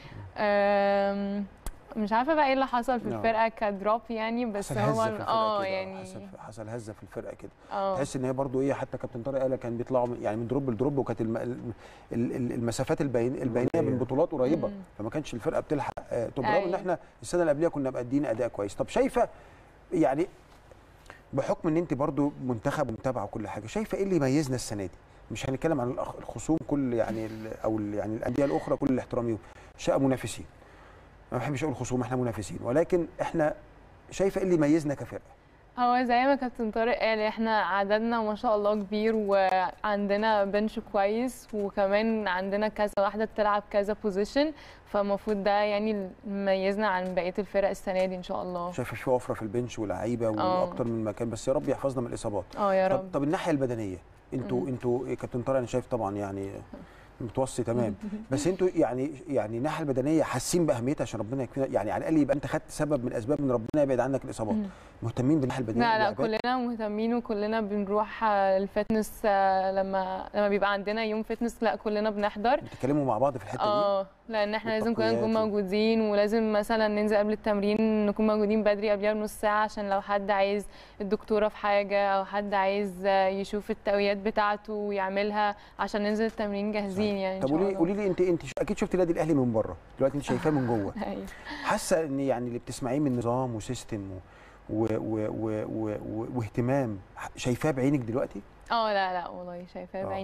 أم، مش عارفه بقى ايه اللي حصل في نعم. الفرقه كدروب يعني بس حصل هو هزه في الفرقه اه كده يعني حصل حصل هزه في الفرقه كده اه تحس ان هي برضو ايه حتى كابتن طارق قال كان بيطلعوا من- يعني من دروب لدروب وكانت الم... ال- ال- المسافات البين... البينيه بين قريبة. بطولات قريبه مم. فما كانش الفرقه بتلحق آه، طب بالرغم ان أيوة. احنا السنه اللي قبلها كنا مأدين اداء كويس طب شايفه يعني بحكم ان انت برضو منتخب ومتابعه وكل حاجه شايفه ايه اللي يميزنا السنه دي مش هنتكلم عن الأخ- الخصوم كل يعني ال- او ال- يعني الانديه الاخرى كل الاحترام ليهم شاء منافسين ما بحبش اقول خصوم احنا منافسين ولكن احنا شايفه ايه اللي يميزنا كفرقه هو زي ما كابتن طارق قال احنا عددنا ما شاء الله كبير وعندنا بنش كويس وكمان عندنا كذا واحده بتلعب كذا بوزيشن فالمفروض ده يعني اللي ميزنا عن بقيه الفرق السنه دي ان شاء الله شايفه في وفره في البنش ولاعيبه اه. واكتر من مكان بس يا رب يحفظنا من الاصابات اه يا طب, رب طب الناحيه البدنيه انتوا مم. انتوا إيه، كابتن طارق انا شايف طبعا يعني متوصي تمام بس انتوا يعني يعني الناحيه البدنيه حاسين باهميتها عشان ربنا يكفينا يعني على الاقل يبقى انت خدت سبب من اسباب ان ربنا يبعد عنك الاصابات مم. مهتمين بالناحيه البدنيه لا لا للعباد؟ كلنا مهتمين وكلنا بنروح آه، الفتنس آه، لما لما بيبقى عندنا يوم فتنس لا كلنا بنحضر بتتكلموا مع بعض في الحته دي اه لان احنا لازم كلنا نكون والتقويات و- موجودين ولازم مثلا ننزل قبل التمرين نكون موجودين بدري قبلها بنص ساعه عشان لو حد عايز الدكتوره في حاجه او حد عايز آه، يشوف التقويات بتاعته ويعملها عشان ننزل التمرين جاهزين يعني ان طب شاء قولي الله قولي لي انت انت اكيد شفت النادي الاهلي من بره دلوقتي انت شايفاه من جوه ايوه حاسه ان يعني اللي بتسمعيه من نظام وسيستم و و و و و و واهتمام شايفاه بعينك دلوقتي اه لا لا والله شايفاه آه. بعيني في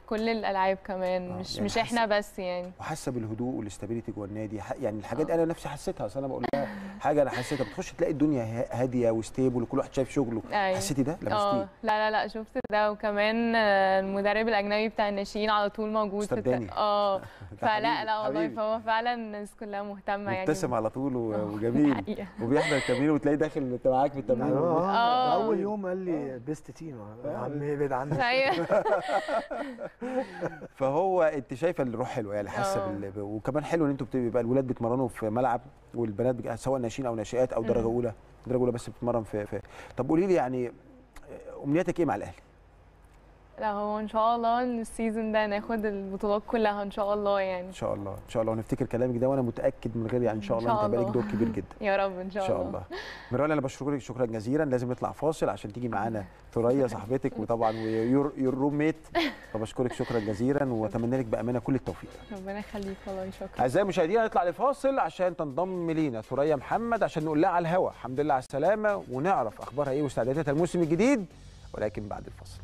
كل الالعاب كمان آه، مش يعني مش احنا بس يعني وحاسه بالهدوء والاستابيليتي جوه النادي ح- يعني الحاجات دي انا نفسي حسيتها اصل انا بقول لها حاجه انا حسيتها بتخش تلاقي الدنيا ها- هاديه وستيبل وكل واحد شايف شغله أيوة. حسيتي ده اه لمستيه لا لا لا شفت ده وكمان آه، المدرب الاجنبي بتاع الناشئين على طول موجود في الت- مستبداني. اه حبيبي، فلا لا والله حبيبي. فهو فعلا الناس كلها مهتمه يعني مبتسم على طول و- آه، وجميل حقيقة. وبيحضر التمرين وتلاقيه داخل انت معاك في التمرين آه. آه. اول يوم قال لي بيست تيم يا عم ابعد عني ايوه فهو انت شايفه الروح حلوه يعني حاسه اه. بال... وكمان حلو ان انتوا بتبقى الولاد بيتمرنوا في ملعب والبنات بيبقى سواء ناشئين او ناشئات او درجه مم. اولى درجه اولى بس بتتمرن في, في طب قولي لي يعني امنياتك ايه مع الاهلي؟ لا هو ان شاء الله ان السيزون ده ناخد البطولات كلها ان شاء الله يعني ان شاء الله ان شاء الله ونفتكر كلامك ده وانا متاكد من غير يعني ان شاء إن الله شاء انت بقالك الله. دور كبير جدا يا رب ان شاء, ان شاء الله مروان انا بشكرك شكرا جزيلا لازم نطلع فاصل عشان تيجي معانا ثريا صاحبتك وطبعا ويور يور روم ميت فبشكرك شكرا جزيلا واتمنى لك بامانه كل التوفيق ربنا يخليك والله شكرا اعزائي المشاهدين هنطلع لفاصل عشان تنضم لينا ثريا محمد عشان نقول لها على الهوا الحمد لله على السلامه ونعرف اخبارها ايه واستعداداتها الموسم الجديد ولكن بعد الفاصل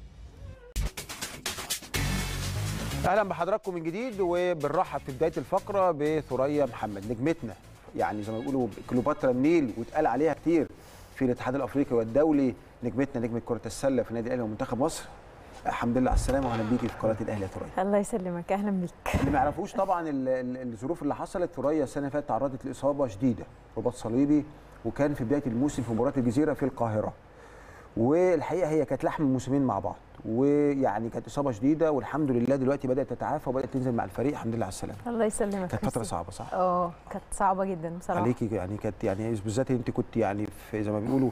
اهلا بحضراتكم من جديد وبنرحب في بدايه الفقره بثريا محمد نجمتنا يعني زي ما بيقولوا كليوباترا النيل واتقال عليها كتير في الاتحاد الافريقي والدولي نجمتنا نجمه كره السله في النادي الاهلي ومنتخب مصر الحمد لله على السلامه واهلا بيكي في قناه الاهلي يا ثريا الله يسلمك اهلا بيك اللي ما يعرفوش طبعا ال- ال- الظروف اللي حصلت ثريا السنه اللي فاتت تعرضت لاصابه شديده رباط صليبي وكان في بدايه الموسم في مباراه الجزيره في القاهره والحقيقه هي كانت لحم موسمين مع بعض ويعني كانت اصابه شديده والحمد لله دلوقتي بدات تتعافى وبدات تنزل مع الفريق الحمد لله على السلامه الله يسلمك كانت فتره ميرسي. صعبه صح اه كانت صعبه جدا بصراحه عليكي يعني كانت يعني بالذات انت كنت يعني في زي ما بيقولوا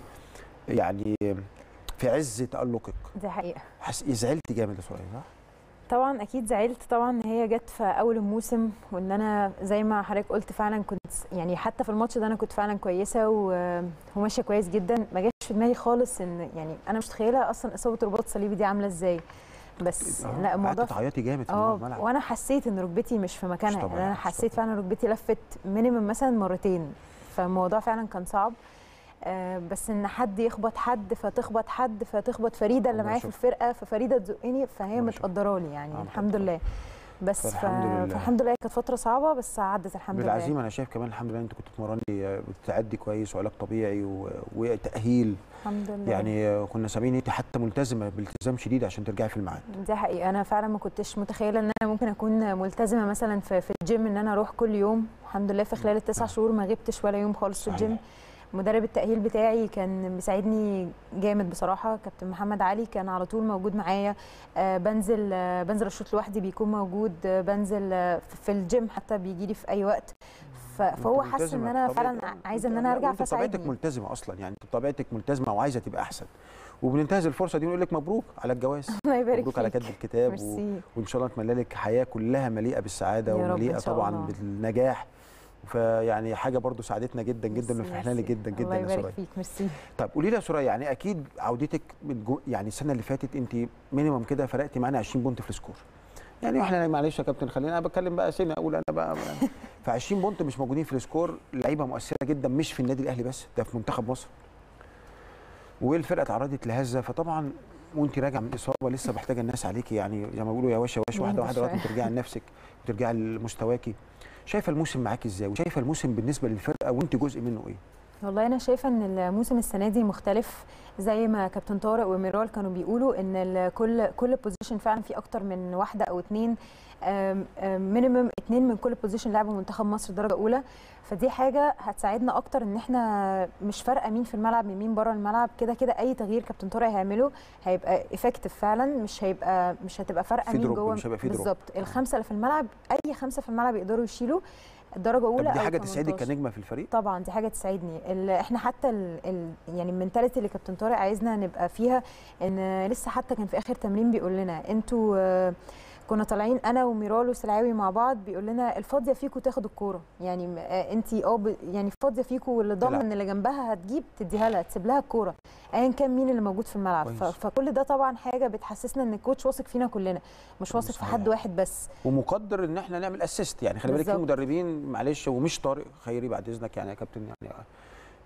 يعني في عز تالقك دي حقيقه حس... زعلتي جامد يا ثريا صح؟ طبعا اكيد زعلت طبعا ان هي جت في اول الموسم وان انا زي ما حضرتك قلت فعلا كنت يعني حتى في الماتش ده انا كنت فعلا كويسه و- وماشيه كويس جدا ما جاش في دماغي خالص ان يعني انا مش متخيله اصلا اصابه رباط صليبي دي عامله ازاي بس آه، لا الموضوع قعدت تعيطي جامد في اه الملعب وانا حسيت ان ركبتي مش في مكانها طبيعي، يعني انا مش حسيت طبيعي. فعلا ركبتي لفت مينيمم مثلا مرتين فالموضوع فعلا كان صعب آه بس ان حد يخبط حد فتخبط حد فتخبط فريده اللي الله معايا في يشوفها. الفرقه ففريده تزقني فهي الله يشوفها. متقدره لي يعني آه، الحمد متقدرة. لله بس ف... فالحمد لله. فالحمد لله كانت فتره صعبه بس عدت الحمد لله بالعزيمه انا شايف كمان الحمد لله انت كنت بتتمرني بتعدي كويس وعلاج طبيعي و... وتاهيل الحمد لله يعني كنا سامعين انت حتى ملتزمه بالتزام شديد عشان ترجعي في الميعاد دي حقيقة أنا فعلا ما كنتش متخيلة إن أنا ممكن أكون ملتزمة مثلا في, في الجيم إن أنا أروح كل يوم الحمد لله في خلال التسع شهور ما غبتش ولا يوم خالص في صحيح. الجيم مدرب التأهيل بتاعي كان مساعدني جامد بصراحة كابتن محمد علي كان على طول موجود معايا آه بنزل آه بنزل الشوط لوحدي بيكون موجود آه بنزل آه في الجيم حتى بيجي لي في أي وقت ف- فهو أنت حس ملتزمة ان انا بطبيعة- فعلا عايزه ان انا ارجع وأنت بطبيعتك فساعدني ملتزمه اصلا يعني انت بطبيعتك ملتزمه وعايزه تبقى احسن وبننتهز الفرصه دي ونقول لك مبروك على الجواز الله يبارك مبروك على فيك. كتب الكتاب و... ميرسي وان شاء الله نتمنى لك حياه كلها مليئه بالسعاده يا رب إن ومليئه شاء طبعا الله. بالنجاح فيعني حاجه برضو ساعدتنا جدا جدا ميرسي، وفرحنا لك ميرسي. جدا جدا الله يا يبارك سرايا فيك ميرسي طيب قولي لي يا سرايا يعني اكيد عودتك من جو يعني السنه اللي فاتت انت مينيمم كده فرقتي معانا 20 بونت في السكور يعني واحنا معلش يا كابتن خلينا انا بتكلم بقى سنه اقول انا بقى ف 20 بونت مش موجودين في السكور لعيبه مؤثره جدا مش في النادي الاهلي بس ده في منتخب مصر والفرقه اتعرضت لهزه فطبعا وانت راجعه من اصابه لسه محتاجه الناس عليكي يعني زي ما بيقولوا يا وش يا وش واحده نهدى واحده لغايه ما شوية. ترجعي لنفسك وترجعي لمستواكي شايفه الموسم معاكي ازاي وشايفه الموسم بالنسبه للفرقه وانت جزء منه ايه والله انا شايفه ان الموسم السنه دي مختلف زي ما كابتن طارق وميرال كانوا بيقولوا ان ال- كل كل بوزيشن فعلا في اكتر من واحده او اتنين مينيمم اتنين من كل بوزيشن لعبوا منتخب مصر درجه اولى فدي حاجه هتساعدنا اكتر ان احنا مش فارقه مين في الملعب من مين بره الملعب كده كده اي تغيير كابتن طارق هيعمله هيبقى افكتيف فعلا مش هيبقى مش هتبقى فارقه في مين دروب، جوه مش هيبقى في دروب. بالظبط الخمسه اللي في الملعب اي خمسه في الملعب يقدروا يشيلوا الدرجه اولى طب دي أو حاجه تسعدك 18. كنجمه في الفريق طبعا دي حاجه تساعدني ال- احنا حتى ال ال يعني المنتاليتي اللي كابتن طارق عايزنا نبقى فيها ان لسه حتى كان في اخر تمرين بيقول لنا انتوا آه، كنا طالعين انا وميرال وسلعاوي مع بعض بيقول لنا الفاضيه فيكم تاخد الكوره يعني انت اه ب- يعني فاضيه فيكم واللي ضامن تلعب. ان اللي جنبها هتجيب تديها لها تسيب لها الكوره ايا كان مين اللي موجود في الملعب ف- كويس. فكل ده طبعا حاجه بتحسسنا ان الكوتش واثق فينا كلنا مش واثق في صحيح. حد واحد بس ومقدر ان احنا نعمل اسيست يعني خلي بالك في بالظبط. مدربين معلش ومش طارق خيري بعد اذنك يعني يا كابتن يعني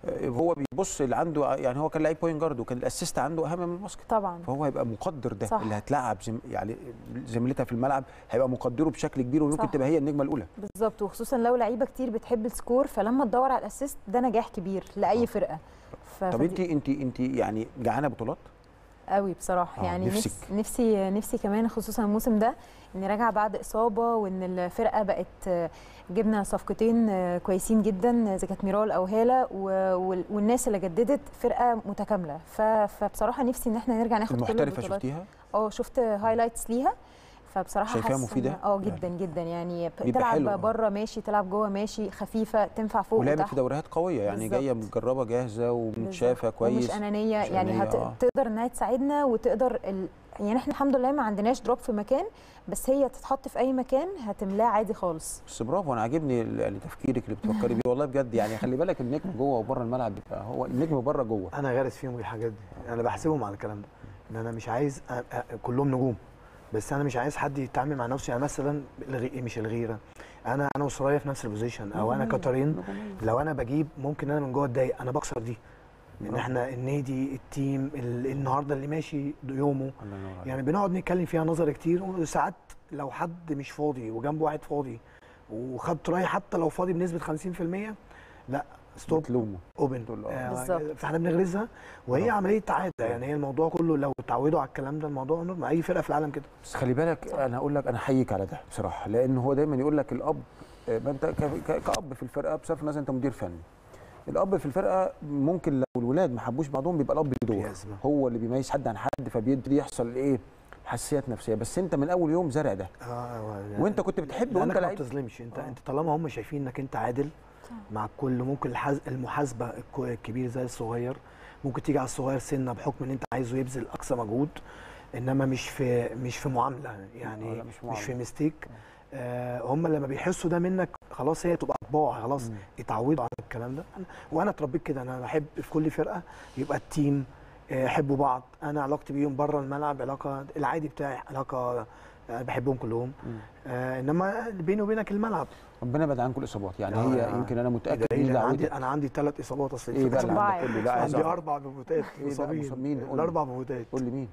آه، هو بيبص اللي عنده يعني هو كان لعيب بوينت جارد وكان الاسيست عنده اهم من الباسكت طبعا فهو هيبقى مقدر ده صح. اللي هتلعب زم يعني زميلتها في الملعب هيبقى مقدره بشكل كبير وممكن صح. تبقى هي النجمه الاولى بالظبط وخصوصا لو لعيبه كتير بتحب السكور فلما تدور على الاسيست ده نجاح كبير لاي فرقه ف... طب انت فدي- انت انت يعني جعانه بطولات قوي بصراحه آه، يعني نفسك. نفسي نفسي نفسي كمان خصوصا الموسم ده اني راجعه بعد اصابه وان الفرقه بقت آه، جبنا صفقتين آه، كويسين جدا اذا كانت ميرال او هاله و- وال- والناس اللي جددت فرقه متكامله ف- فبصراحه نفسي ان احنا نرجع ناخد كل المحترفه البطولات شفتيها اه شفت هايلايتس ليها فبصراحه شايفاها حاسة مفيدة؟ إن- اه جدا جدا يعني بيبقى حلو، آه. تلعب بره ماشي تلعب جوه ماشي خفيفه تنفع فوق ولعبت وتحت في دوريات قويه يعني بالظبط. جايه متجربه جاهزه ومتشافه بالظبط. كويس ومش انانيه مش يعني أنانية، هت... آه. تقدر انها تساعدنا وتقدر ال... يعني احنا الحمد لله ما عندناش دروب في مكان بس هي تتحط في اي مكان هتملاه عادي خالص بس برافو انا عاجبني ال- يعني تفكيرك اللي بتفكري بيه والله بجد يعني خلي بالك النجم جوه وبره الملعب بيبقى هو النجم بره جوه انا غارس فيهم الحاجات دي انا بحسبهم على الكلام ده ان انا مش عايز أ- أ- كلهم نجوم بس انا مش عايز حد يتعامل مع نفسه يعني مثلا الغي... مش الغيره انا انا وسرايا في نفس البوزيشن او انا نجومية، كترين نجومية. لو انا بجيب ممكن انا من جوه اتضايق انا بكسر دي ان برافو. احنا النادي التيم ال- النهارده اللي ماشي يومه الله ينور عليك. يعني بنقعد نتكلم فيها نظر كتير وساعات لو حد مش فاضي وجنبه واحد فاضي وخد تراي حتى لو فاضي بنسبه 50% لا ستوب بتلومه اوبن تقول له آه. بالظبط. فاحنا بنغرزها وهي برافو. عمليه تعاده يعني هي الموضوع كله لو اتعودوا على الكلام ده الموضوع نور مع اي فرقه في العالم كده بس خلي بالك انا اقول لك انا احييك على ده بصراحه لان هو دايما يقول لك الاب آه، ما انت ك- ك- كاب في الفرقه بصرف النظر انت مدير فني الاب في الفرقه ممكن لو الولاد ما حبوش بعضهم بيبقى الاب ليه في دور أزمة. هو اللي بيميز حد عن حد فبيبتدي يحصل ايه حساسيات نفسيه بس انت من اول يوم زارع ده اه وانت كنت بتحب لانك وانت ما لعيب بتظلمش انت آه. انت طالما هم شايفين انك انت عادل مع الكل ممكن الحز... المحاسبه الكو- الكبير زي الصغير ممكن تيجي على الصغير سنه بحكم ان انت عايزه يبذل اقصى مجهود انما مش في مش في معامله يعني آه، لا، مش, مش مش معاملة. في ميستيك آه هم لما بيحسوا ده منك خلاص هي تبقى طباع خلاص مم. يتعودوا على الكلام ده أنا- وانا اتربيت كده انا بحب في كل فرقه يبقى التيم آه، يحبوا بعض انا علاقتي بيهم بره الملعب علاقه العادي بتاعي علاقه آه، بحبهم كلهم مم. آه انما بيني وبينك الملعب ربنا يبعد عنكم الاصابات يعني آه، هي آه. يمكن انا متاكد إيه ان ده؟ انا عندي دعوتك انا عندي ثلاث اصابات اصلا ايه بقى اللي أربعة عندك كله لا عايز عندي أعرف. اربع بموتات إيه بقى مصابين مصابين؟ قول لي. الاربع بموتات قول لي مين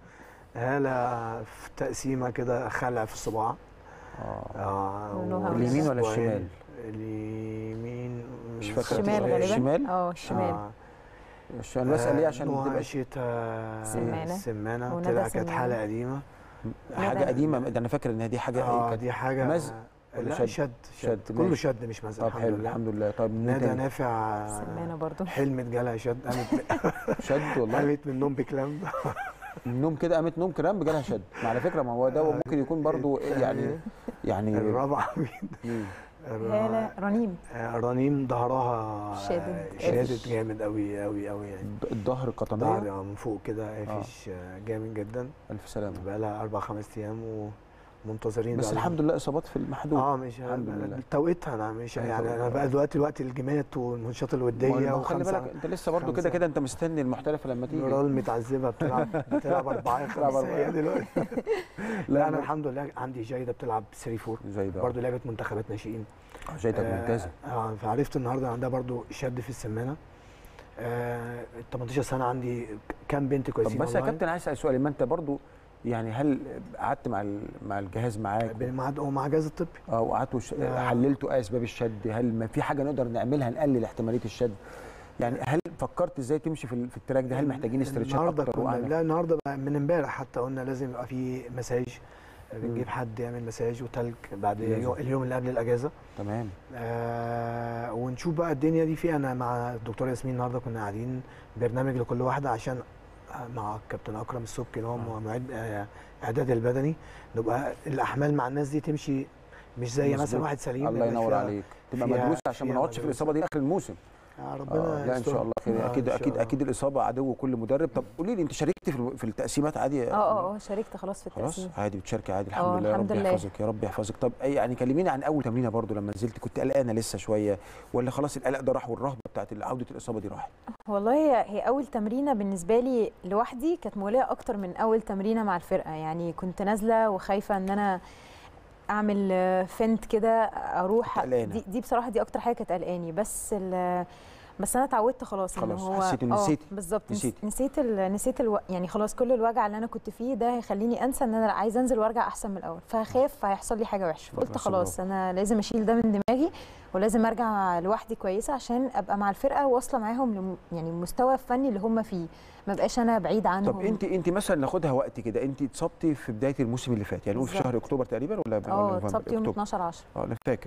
هاله في تقسيمه كده خلع في الصباع اه اه ونهى و- اليمين ولا وأسبوعين. الشمال؟ اليمين مش فاكر. الشمال غالبا الشمال؟ اه الشمال آه. عشان بسال ليه عشان نوع تبقى شتاء سمانة. سمانه وندى طلع كانت سمانة. حاله قديمه حاجه ندى. قديمه ده انا فاكر ان دي حاجه اه كانت دي حاجه مزق ولا لا شد؟ شد شد, شد، كله ماشي. شد مش مزق طب الحمد حلو لله الحمد لله طب مين ندى تاني؟ نافع سمانه برضو حلمت جالها شد قامت شد والله قامت من النوم بكلام النوم كده قامت نوم كرامب جالها شد ما على فكره ما هو ده ممكن يكون برضو يعني يعني الرابعه مين؟ هاله رنيم آه، رنيم ظهرها شادد. شادد جامد قوي قوي قوي يعني الظهر ظهر قطنيه آه، من فوق كده قافش آه، جامد جدا الف سلامه بقى لها اربع خمس ايام ومنتظرين بس بقى الحمد لله اصابات في المحدود اه مش الحمد لله. توقيتها انا مش أيوة يعني طبعاً. انا بقى دلوقتي وقت الجيمات والماتشات الوديه ما هو خلي وخمسة- بالك انت لسه برضو كده خمسة. كده انت مستني المحترفه لما تيجي نورال متعذبه بتلعب بتلعب اربعه بتلعب خمسه أربعة. هي دلوقتي لا، لا انا أنا- الحمد لله عندي جايده بتلعب 3 4 زي ده برضه لعبه منتخبات ناشئين جايتك آه، ممتازه اه فعرفت النهارده عندها برضو شد في السمانه آه 18 سنه عندي كام بنت طب كويسين بس يا والله. كابتن عايز اسال سؤال ما انت برضو يعني هل قعدت مع ال- مع الجهاز معاك مع مع الجهاز الطبي اه وقعدتوا ش- آه. حللتوا ايه اسباب الشد هل ما في حاجه نقدر نعملها نقلل احتماليه الشد يعني هل فكرت ازاي تمشي في ال- في التراك ده هل محتاجين استرتشات النهارده اكتر كنا واعنف لا النهارده بقى من امبارح حتى قلنا لازم يبقى في مساج بنجيب حد يعمل مساج وتلج بعد لازم. يو- اليوم اللي قبل الاجازه تمام آه ونشوف بقى الدنيا دي في انا مع الدكتوره ياسمين النهارده كنا قاعدين برنامج لكل واحده عشان مع الكابتن اكرم السبكي اللي هو آه. معد آه، اعداد البدني نبقى الاحمال مع الناس دي تمشي مش زي مثلا مظبوط. واحد سليم الله يبقى ينور فيها- عليك تبقى فيها- مدروسه عشان ما فيها نقعدش في مدروسة. الاصابه دي اخر الموسم آه ربنا آه لا ان شاء يستر. الله خير آه، اكيد إن شاء اكيد الله. اكيد الاصابه عدو كل مدرب طب قولي لي انت شاركتي في ال- في التقسيمات عادي يا اه اه اه شاركت خلاص في خلاص التقسيم عادي بتشاركي عادي آه، الحمد لله يا الحمد رب لله. يحفظك يا رب يحفظك طب أي يعني كلميني عن اول تمرينه برضو لما نزلت كنت قلقانه لسه شويه ولا خلاص القلق ده راح والرهبه بتاعت عوده الاصابه دي راحت والله هي هي اول تمرينه بالنسبه لي لوحدي كانت موليه اكتر من اول تمرينه مع الفرقه يعني كنت نازله وخايفه ان انا اعمل آه، فنت كده اروح كنت قلقانة. دي, دي بصراحه دي اكتر حاجه كانت قلقاني بس ال- بس انا اتعودت خلاص ان خلاص، هو حسيت إن آه، نسيتي. بالظبط نس- نسيتي. نسيت ال... نسيت الو... يعني خلاص كل الوجع اللي انا كنت فيه ده هيخليني انسى ان انا عايزه انزل وارجع احسن من الاول فهخاف فهيحصل لي حاجه وحشه فقلت بس خلاص انا لازم اشيل ده من دماغي ولازم ارجع لوحدي كويسه عشان ابقى مع الفرقه واصله معاهم لم... يعني المستوى الفني اللي هم فيه ما بقاش انا بعيد عنهم طب انت انت مثلا ناخدها وقت كده انت اتصبتي في بدايه الموسم اللي فات يعني نقول في بالظبط. شهر اكتوبر تقريبا ولا ولا اه نوفمبر؟ اتصبت يوم أكتوبر. 12 10 اه انا فاكر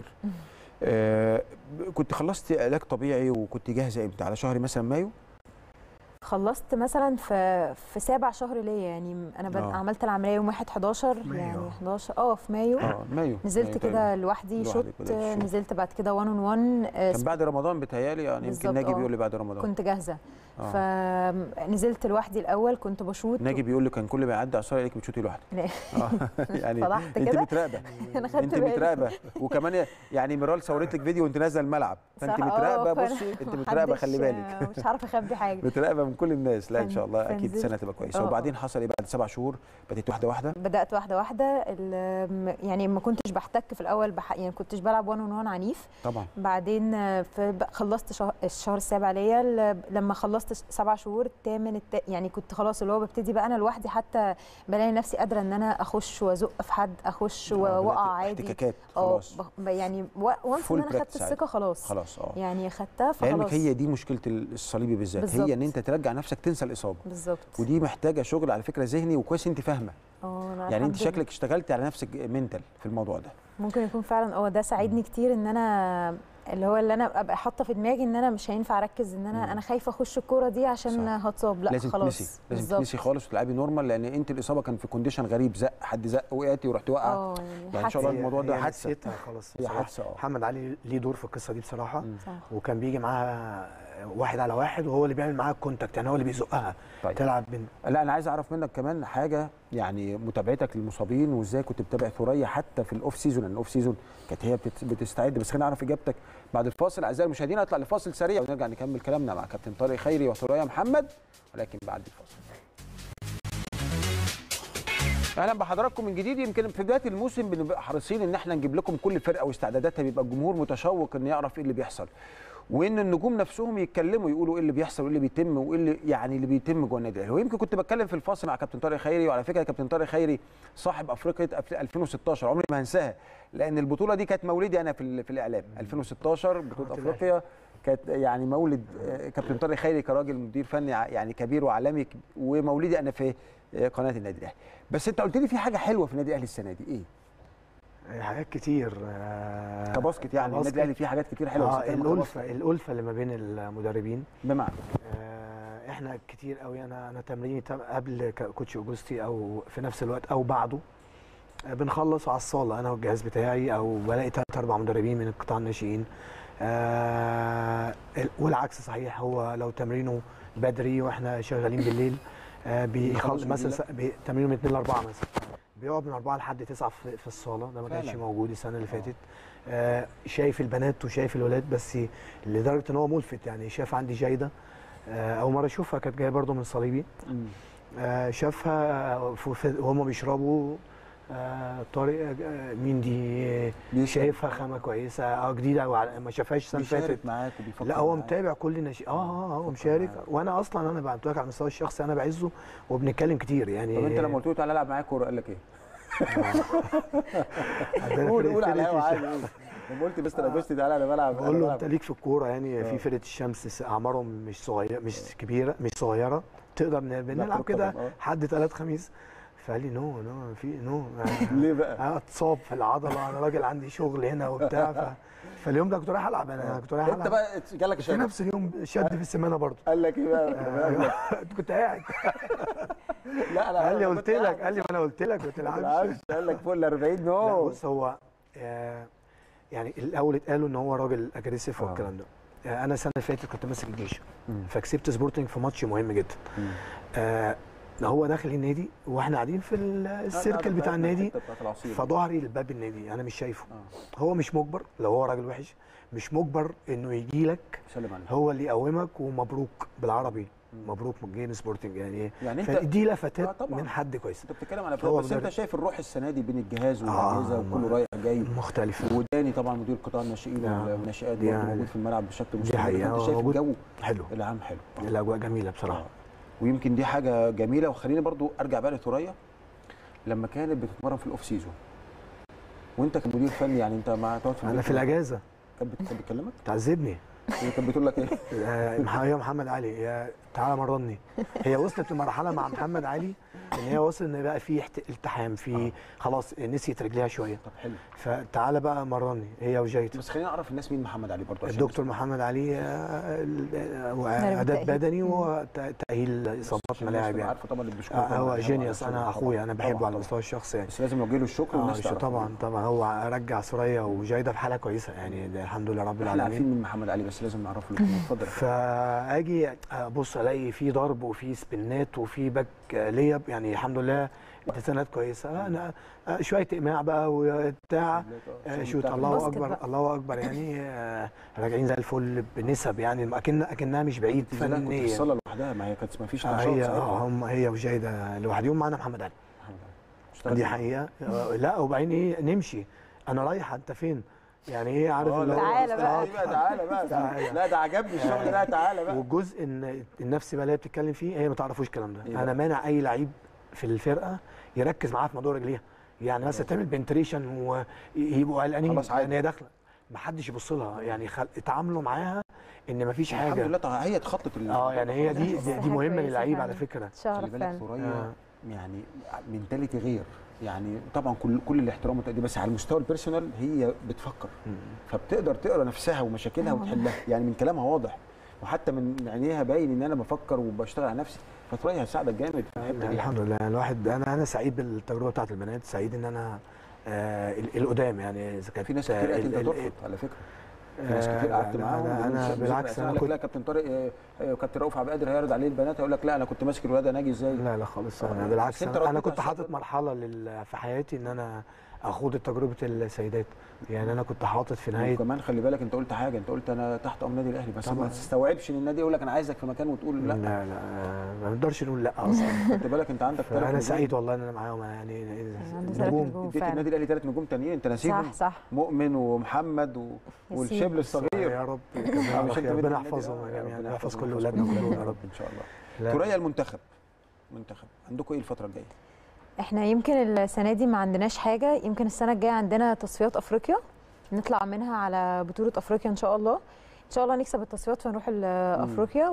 آه كنت خلصتي علاج طبيعي وكنت جاهزه امتى على شهر مثلا مايو خلصت مثلا في في سابع شهر ليا يعني انا بد... آه. عملت العمليه يوم 1 11 مايو. يعني 11 اه في مايو اه مايو نزلت مايو كده تقريباً. لوحدي لوحدك شوت بدأت الشوط. نزلت بعد كده 1 اون 1 كان بعد رمضان بتهيالي يعني يمكن بالظبط، ناجي آه. بيقول لي بعد رمضان كنت جاهزه آه. فنزلت لوحدي الاول كنت بشوط ناجي بيقول لي كان كل ما يعدي عصايه عليك بتشوتي لوحدك لا. اه يعني فضحت انت كده؟ متراقبه انا خدت انت بالي. متراقبه وكمان يعني ميرال صورت لك فيديو وانت نازله الملعب فانت صح، آه، متراقبه فأنا بصي انت متراقبه محدش- خلي بالك مش عارفه اخبي حاجه متراقبه من كل الناس لا ان فن- شاء الله اكيد فنزلت. سنه تبقى كويسه آه، آه. وبعدين حصل ايه بعد سبع شهور بديت واحده واحده بدات واحده واحده ال- يعني ما كنتش بحتك في الاول بح... يعني ما كنتش بلعب 1 اون 1 عنيف طبعا بعدين آه، في ب- خلصت شهر الشهر السابع ليا ل- لما خلصت ش- سبع شهور الثامن الت... يعني كنت خلاص اللي هو ببتدي بقى انا لوحدي حتى بلاقي نفسي قادره ان انا اخش وازق في حد اخش آه، واقع بدأت عادي احتكاكات اه خلاص ب- يعني وانس Full ان انا خدت practice عادي. الثقه خلاص خلاص اه يعني خدتها لعلمك فخلاص هي دي مشكله الصليبي بالذات هي بالظبط. ان انت ترجع نفسك تنسى الاصابه بالظبط ودي محتاجه شغل على فكره ذهني وكويس انت فاهمه اه أنا يعني انت الحمد لله. شكلك اشتغلتي على نفسك منتال في الموضوع ده ممكن يكون فعلا اه ده ساعدني كتير ان انا اللي هو اللي انا ابقى حاطه في دماغي ان انا مش هينفع اركز ان انا مم. انا خايفه اخش الكوره دي عشان صح. هتصاب لا لازم خلاص تنسي لازم بالظبط. تنسي خالص وتلعبي نورمال لان انت الاصابه كان في كونديشن غريب زق حد زق وقعتي ورحتي واقعه اه يعني ان شاء الله هي- الموضوع ده هي حادثه نسيتها خلاص هي بصراحة. حادثه اه محمد علي ليه دور في القصه دي بصراحه مم. صح. وكان بيجي معاها واحد على واحد وهو اللي بيعمل معاها الكونتاكت يعني هو اللي بيزقها طيب. تلعب بين لا انا عايز اعرف منك كمان حاجه يعني متابعتك للمصابين وازاي كنت بتابع ثريا حتى في الاوف سيزون لان الاوف سيزون كانت هي بتت- بتستعد بس خلينا نعرف اجابتك بعد الفاصل اعزائي المشاهدين هنطلع لفاصل سريع ونرجع نكمل كلامنا مع كابتن طارق خيري وثريا محمد ولكن بعد الفاصل اهلا بحضراتكم من جديد يمكن في بدايه الموسم بنبقى حريصين ان احنا نجيب لكم كل فرقه واستعداداتها بيبقى الجمهور متشوق ان يعرف ايه اللي بيحصل وان النجوم نفسهم يتكلموا يقولوا ايه اللي بيحصل وايه اللي بيتم وايه اللي يعني اللي بيتم جوه النادي الاهلي ويمكن كنت بتكلم في الفاصل مع كابتن طارق خيري وعلى فكره كابتن طارق خيري صاحب افريقيا أف- 2016 عمري ما هنساها لان البطوله دي كانت مولدي انا في ال- في الاعلام 2016 بطوله قناة افريقيا كانت يعني مولد آه، كابتن طارق خيري كراجل مدير فني ع- يعني كبير وعالمي ك- ومولدي انا في آه، قناه النادي الاهلي بس انت قلت لي في حاجه حلوه في النادي الاهلي السنه دي ايه حاجات كتير آه، كباسكت يعني النادي كباسكت. الاهلي فيه حاجات كتير حلوه اه بس أنت الالفه كباسكت. الالفه اللي ما بين المدربين بمعنى آه، احنا كتير قوي انا انا تمريني تم- قبل ك- كوتش اوجوستي او في نفس الوقت او بعده آه، بنخلص على الصاله انا والجهاز بتاعي او بلاقي ثلاث اربع مدربين من القطاع الناشئين آه، ال- والعكس صحيح هو لو تمرينه بدري واحنا شغالين بالليل آه، بيخلص بيخلصوا مثلا بالليل؟ س- بي- تمرينه من 2 ل 4 مثلا بيقعد من 4 لحد 9 في, في الصاله ده ما كانش فعلا. موجود السنه اللي فاتت آه، شايف البنات وشايف الولاد بس لدرجه ان هو ملفت يعني شاف عندي جايده آه، اول مره اشوفها كانت جايه برضو من صليبي مم. آه، شافها في- في- وهم بيشربوا آه، طارق آه، مين دي آه، بيشرب. شايفها خامه كويسه اه جديده وع- ما شافهاش السنه اللي فاتت بيشارك معاك وبيفكر لا هو معاك. متابع كل ناشئ اه اه اه هو مشارك معاك. وانا اصلا انا بعت لك على المستوى الشخصي انا بعزه وبنتكلم كتير يعني طب انت لما قلت له تعالى العب معايا كوره قال لك ايه؟ عندنا قول فرقة- قول على فرقة الهوا الش- عادي قول. لما قلت مستر اجوستي تعالى انا بلعب بقول أنا له بلعب. انت ليك في الكوره يعني آه. في فرقه الشمس س- اعمارهم مش صغيره مش كبيره مش صغيره تقدر ن- بنلعب كرة كده قدم، آه. حد ثلاث خميس فقال لي نو نو في نو ليه بقى؟ انا اتصاب في العضله انا راجل عندي شغل هنا وبتاع ف... فاليوم ده كنت رايح العب انا كنت رايح انت العب بقى جالك في شغف نفس اليوم شد في السمانه برضه قال لك ايه بقى؟ انت كنت قاعد لا لا قال لي أنا قلت كنت لك قاعد. قال لي ما انا قلت لك ما ما تلعبش تلعبش. قال لك فل 40 لا نو بص هو آه، يعني الاول اتقالوا ان هو راجل اجريسيف آه. والكلام ده آه، انا السنه اللي فاتت كنت ماسك الجيش مم. فكسبت سبورتنج في ماتش مهم جدا مم. آه هو داخل النادي واحنا قاعدين في ال- السيركل بتاع النادي بتاعت العصير. فظهري لباب النادي انا مش شايفه آه. هو مش مجبر لو هو راجل وحش مش مجبر انه يجي لك سلم عليك هو اللي يقومك ومبروك بالعربي مبروك من جيم سبورتنج يعني يعني انت فدي آه لفتات طبعاً. من حد كويس انت بتتكلم على هو فرق بس انت مدرب. شايف الروح السنه دي بين الجهاز آه، والاجهزه وكله ما- رايح جاي مختلفه وداني طبعا مدير قطاع الناشئين آه. والناشئات دي برضه يعني- موجود في الملعب بشكل دي مستمر حقيقة، انت هو شايف موجود. الجو حلو العام حلو آه. الاجواء جميله بصراحه آه. ويمكن دي حاجه جميله وخليني برضو ارجع بقى لثريا لما كانت بتتمرن في الاوف سيزون وانت كمدير فني يعني انت ما تقعد في انا البيت في الاجازه كانت بت- كانت بتكلمك تعذبني هي كانت بتقول لك ايه آه، مح- هي محمد علي يا تعالى مرني هي وصلت لمرحله مع محمد علي ان هي وصل ان بقى في احت- التحام في خلاص نسيت رجليها شويه طب حلو فتعالى بقى مرني هي وجيت بس خلينا نعرف الناس مين محمد علي برضو عشان الدكتور محمد علي آه، ال- آه، مدرب اعداد التأهيل. بدني وتاهيل اصابات عشان الناس ملاعب تبقى يعني عارفه طبعا اللي بيشكرك آه، طبعاً هو على جينيوس الشغل انا طبعاً. اخويا انا بحبه طبعاً على طبعاً. المستوى الشخصي يعني بس لازم نوجه له الشكر اه والناس شو- تعرف طبعا طبعا هو رجع سوريا وجايده في حاله كويسه يعني ده الحمد لله رب احنا عارفين العالمين مين محمد علي بس لازم نعرف له اتفضل فاجي ابص الاقي في ضرب وفي سبنات وفي باك لياب يعني الحمد لله التزامات كويسه انا آه، شويه اقماع بقى وبتاع آه، شوت الله باسكت اكبر بقى. الله اكبر يعني آه، راجعين زي الفل بنسب يعني اكن اكنها مش بعيد كنت في فنيا الصاله لوحدها ما هي كانت ما فيش آه، نشاط هي ساعتها. اه هم هي وجيده لوحدهم معانا محمد علي محمد علي. اشتغل دي فيه. حقيقه آه، لا وبعدين ايه نمشي انا رايح انت فين يعني ايه عارف اه اللي لا هو- تعالى بقى. استنى بقى تعالى بقى تعالى. لا ده عجبني الشغل ده تعالى بقى والجزء إن النفسي بقى اللي هي بتتكلم فيه هي ما تعرفوش الكلام ده إيه بقى؟ انا مانع اي لعيب في الفرقه يركز معاها في موضوع رجليها يعني مثلا تعمل بنتريشن ويبقوا قلقانين خلاص عادي. ان هي داخله ما حدش يبص لها يعني خل... اتعاملوا معاها ان ما فيش الحمد حاجه لله طبعا هي اتخطت ال- اه يعني هي دي بس دي, حاجة دي مهمه كويسة للعيب فعلا. على فكره خلي شرف بالك فعلا ثريا آه. يعني منتاليتي غير يعني طبعا كل كل الاحترام والتقدير بس على المستوى البيرسونال هي بتفكر فبتقدر تقرا نفسها ومشاكلها وتحلها يعني من كلامها واضح وحتى من عينيها باين ان انا بفكر وبشتغل على نفسي فثريا هتساعدك جامد في الحته دي الحمد لله الواحد انا انا سعيد بالتجربه بتاعت البنات سعيد ان انا آه ال- القدام يعني اذا كانت في ناس كتير قالت انت ال- ال- ترفض على فكره في ناس كتير قعدت آه، معاهم انا بيقولوا انا مش- بالعكس انا انا كنت لا كنت كابتن طارق آه، آه، كابتن رؤوف عبد القادر هيعرض عليه البنات هيقول لك لا انا كنت ماسك الولاد انا اجي ازاي لا لا خالص آه، انا بس بالعكس انت انا, أنا رديت كنت عشان حاطط تقدر. مرحله لل- في حياتي ان انا اخوض تجربه السيدات يعني انا كنت حاطط في نهايه وكمان خلي بالك انت قلت حاجه انت قلت انا تحت امر النادي الاهلي بس ما طبعاً. تستوعبش ان النادي يقول لك انا عايزك في مكان وتقول لا لا لا, ما نقدرش نقول لا اصلا خد بالك انت عندك ثلاث انا نجوم. سعيد والله ان انا معاهم يعني عنده ثلاث نجوم نجوم اديت فعلا النادي الاهلي ثلاث نجوم تانيين انت ناسيهم صح صح مؤمن ومحمد و... والشبل الصغير يا رب آه، ربنا مش انت ربنا بدي النادي- يحفظهم آه، يا جميع ربنا يحفظ كل يحفظهم، اولادنا يحفظ كلهم كلهم يا رب ان شاء الله لا. ثريا المنتخب منتخب عندكم ايه الفتره الجايه احنا يمكن السنه دي ما عندناش حاجه يمكن السنه الجايه عندنا تصفيات افريقيا نطلع منها على بطوله افريقيا ان شاء الله ان شاء الله نكسب التصفيات ونروح ال- افريقيا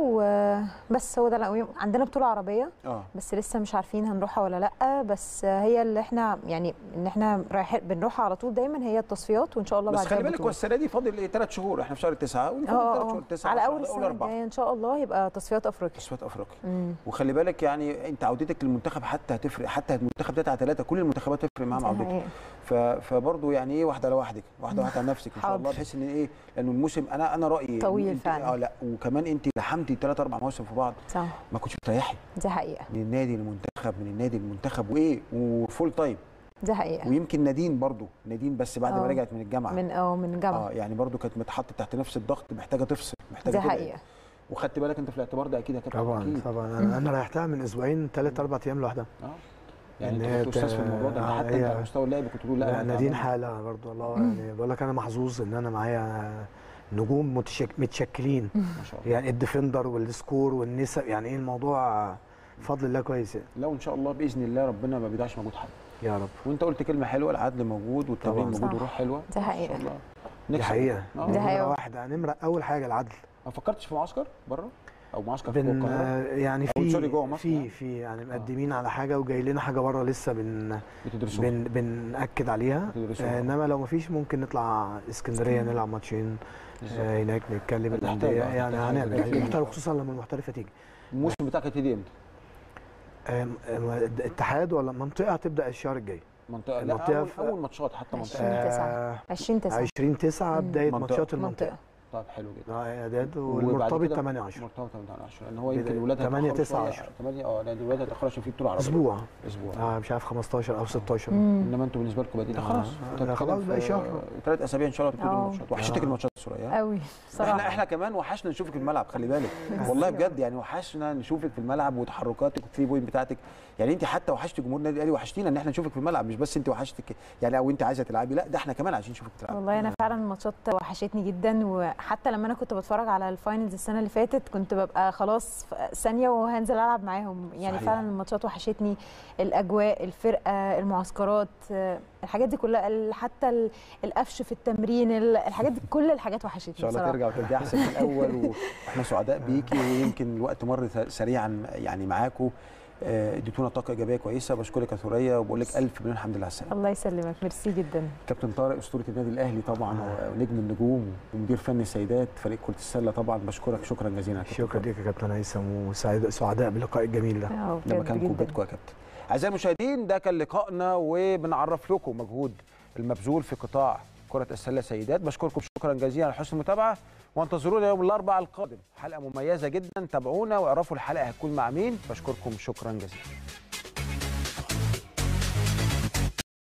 وبس هو ده اللي- عندنا بطوله عربيه اه بس لسه مش عارفين هنروحها ولا لا بس هي اللي احنا يعني ان احنا رايحين بنروحها على طول دايما هي التصفيات وان شاء الله بس بعدها خلي بالك هو البطولة. السنه دي فاضل ايه ثلاث شهور احنا في شهر تسعه ونفضل اه ثلاث اه شهور تسعه على عشرة، اول أول السنه أربعة. الجايه ان شاء الله يبقى تصفيات افريقيا تصفيات افريقيا مم. وخلي بالك يعني انت عودتك للمنتخب حتى هتفرق حتى المنتخب بتاع ثلاثه كل المنتخبات تفرق معاهم دي عودتك حقيقة. ف... فبرضه يعني ايه واحده لوحدك واحده واحده على نفسك ان شاء الله حاضر. بحيث ان ايه لانه الموسم انا انا رايي إن طويل انت فعلا. اه لا وكمان انت لحمتي ثلاث اربع مواسم في بعض صح ما كنتش بتريحي دي حقيقه من النادي للمنتخب من النادي للمنتخب وايه وفول تايم دي حقيقه ويمكن نادين برضو نادين بس بعد ما آه. رجعت من الجامعه من اه من الجامعه اه يعني برضو كانت متحطه تحت نفس الضغط محتاجه تفصل محتاجه دي تبعد. حقيقه وخدت بالك انت في الاعتبار ده اكيد يا كابتن طبعا أكيد. طبعا انا انا ريحتها من اسبوعين ثلاث اربع ايام لوحدها اه يعني إن انت هي كنت استاذ في الموضوع ده آه، حتى انت هي- على مستوى اللعب كنت تقول لا لا أنا نادين تعبان. حاله برضو والله يعني بقول لك انا محظوظ ان انا معايا نجوم متشك... متشكلين ما شاء الله يعني الديفندر والسكور والنسب يعني ايه الموضوع بفضل الله كويس يعني لو ان شاء الله باذن الله ربنا ما بيضيعش مجهود حد يا رب وانت قلت كلمه حلوه العدل موجود والتمرين طبعاً. موجود صح. وروح حلوه دي ان حقيقة. شاء الله دي نكسب. حقيقه آه. دي نمرة حقيقة. واحده نمرة اول حاجه العدل ما فكرتش في معسكر بره او معسكر في بن القاهره آه، يعني أو سوري في جوه مصر في يعني. في يعني مقدمين على حاجه وجاي لنا حاجه بره لسه بن بتدرسوها بن بنأكد عليها بتدرسوها. آه، انما لو ما فيش ممكن نطلع اسكندريه نلعب ماتشين بالظبط. آه، هناك نتكلم هتحتاج، الانديه آه، يعني هتحتاج هنعمل حاجة كتير. المحترف خصوصا لما المحترفه تيجي الموسم بتاعك هيبتدي امتى؟ آم، آم، اتحاد ولا منطقه هتبدا الشهر الجاي منطقه لا المنطقة اول, في- أول ماتشات حتى منطقه 20 تسعة. آه، 20 9 20 9 بدايه منطقة. ماتشات المنطقه منطقه طب حلو جدا اه اعداد وبعد والمرتبط كده 8 10 مرتبط 8 10 لان هو كده يمكن الولاد 8 هيتأخروا 9 شوية. 10. 8 اه لان الولاد هيتاخروا عشان في بطوله عربيه اسبوع اسبوع اه مش عارف 15 او 16 انما انتوا بالنسبه لكم بادئين آه، خلاص آه، أنت لا، بتتكلم خلاص بقى في شهر. ثلاث اسابيع ان شاء الله تبتدوا آه. الماتشات وحشتك آه. الماتشات سوريا قوي احنا صراحه احنا كمان وحشنا نشوفك في الملعب خلي بالك والله بجد يعني وحشنا نشوفك في الملعب وتحركاتك والثري بوينت بتاعتك يعني انت حتى وحشت جمهور النادي الاهلي وحشتينا ان احنا نشوفك في الملعب مش بس انت وحشتك يعني او انت عايزه تلعبي لا ده احنا كمان عايزين نشوفك تلعبي والله انا فعلا الماتشات وحشتني جدا وحتى لما انا كنت بتفرج على الفاينلز السنه اللي فاتت كنت ببقى خلاص في ثانيه وهنزل العب معاهم يعني صحيح. فعلا الماتشات وحشتني الاجواء الفرقه المعسكرات آه، الحاجات دي كلها ال- حتى ال- القفش في التمرين ال- الحاجات دي كل الحاجات وحشتني ان شاء الله بصراحة. ترجع وترجع احسن من الاول واحنا سعداء بيكي ويمكن الوقت مر سريعا يعني معاكم آه، اديتونا طاقه ايجابيه كويسه بشكرك يا ثريا وبقول لك الف مليون الحمد لله على السلامه الله يسلمك ميرسي جدا كابتن طارق اسطوره النادي الاهلي طبعا ونجم النجوم ومدير فني سيدات فريق كره السله طبعا بشكرك شكرا جزيلا يا كابتن شكرا طارق. ليك يا كابتن هيثم وسعيد سعداء باللقاء الجميل ده آه، ده بجد مكانكم جدا وبيتكم يا كابتن اعزائي المشاهدين ده كان لقائنا وبنعرف لكم مجهود المبذول في قطاع كره السله سيدات بشكركم شكرا جزيلا على حسن المتابعه وانتظرونا يوم الاربعاء القادم حلقه مميزه جدا تابعونا واعرفوا الحلقه هتكون مع مين بشكركم شكرا جزيلا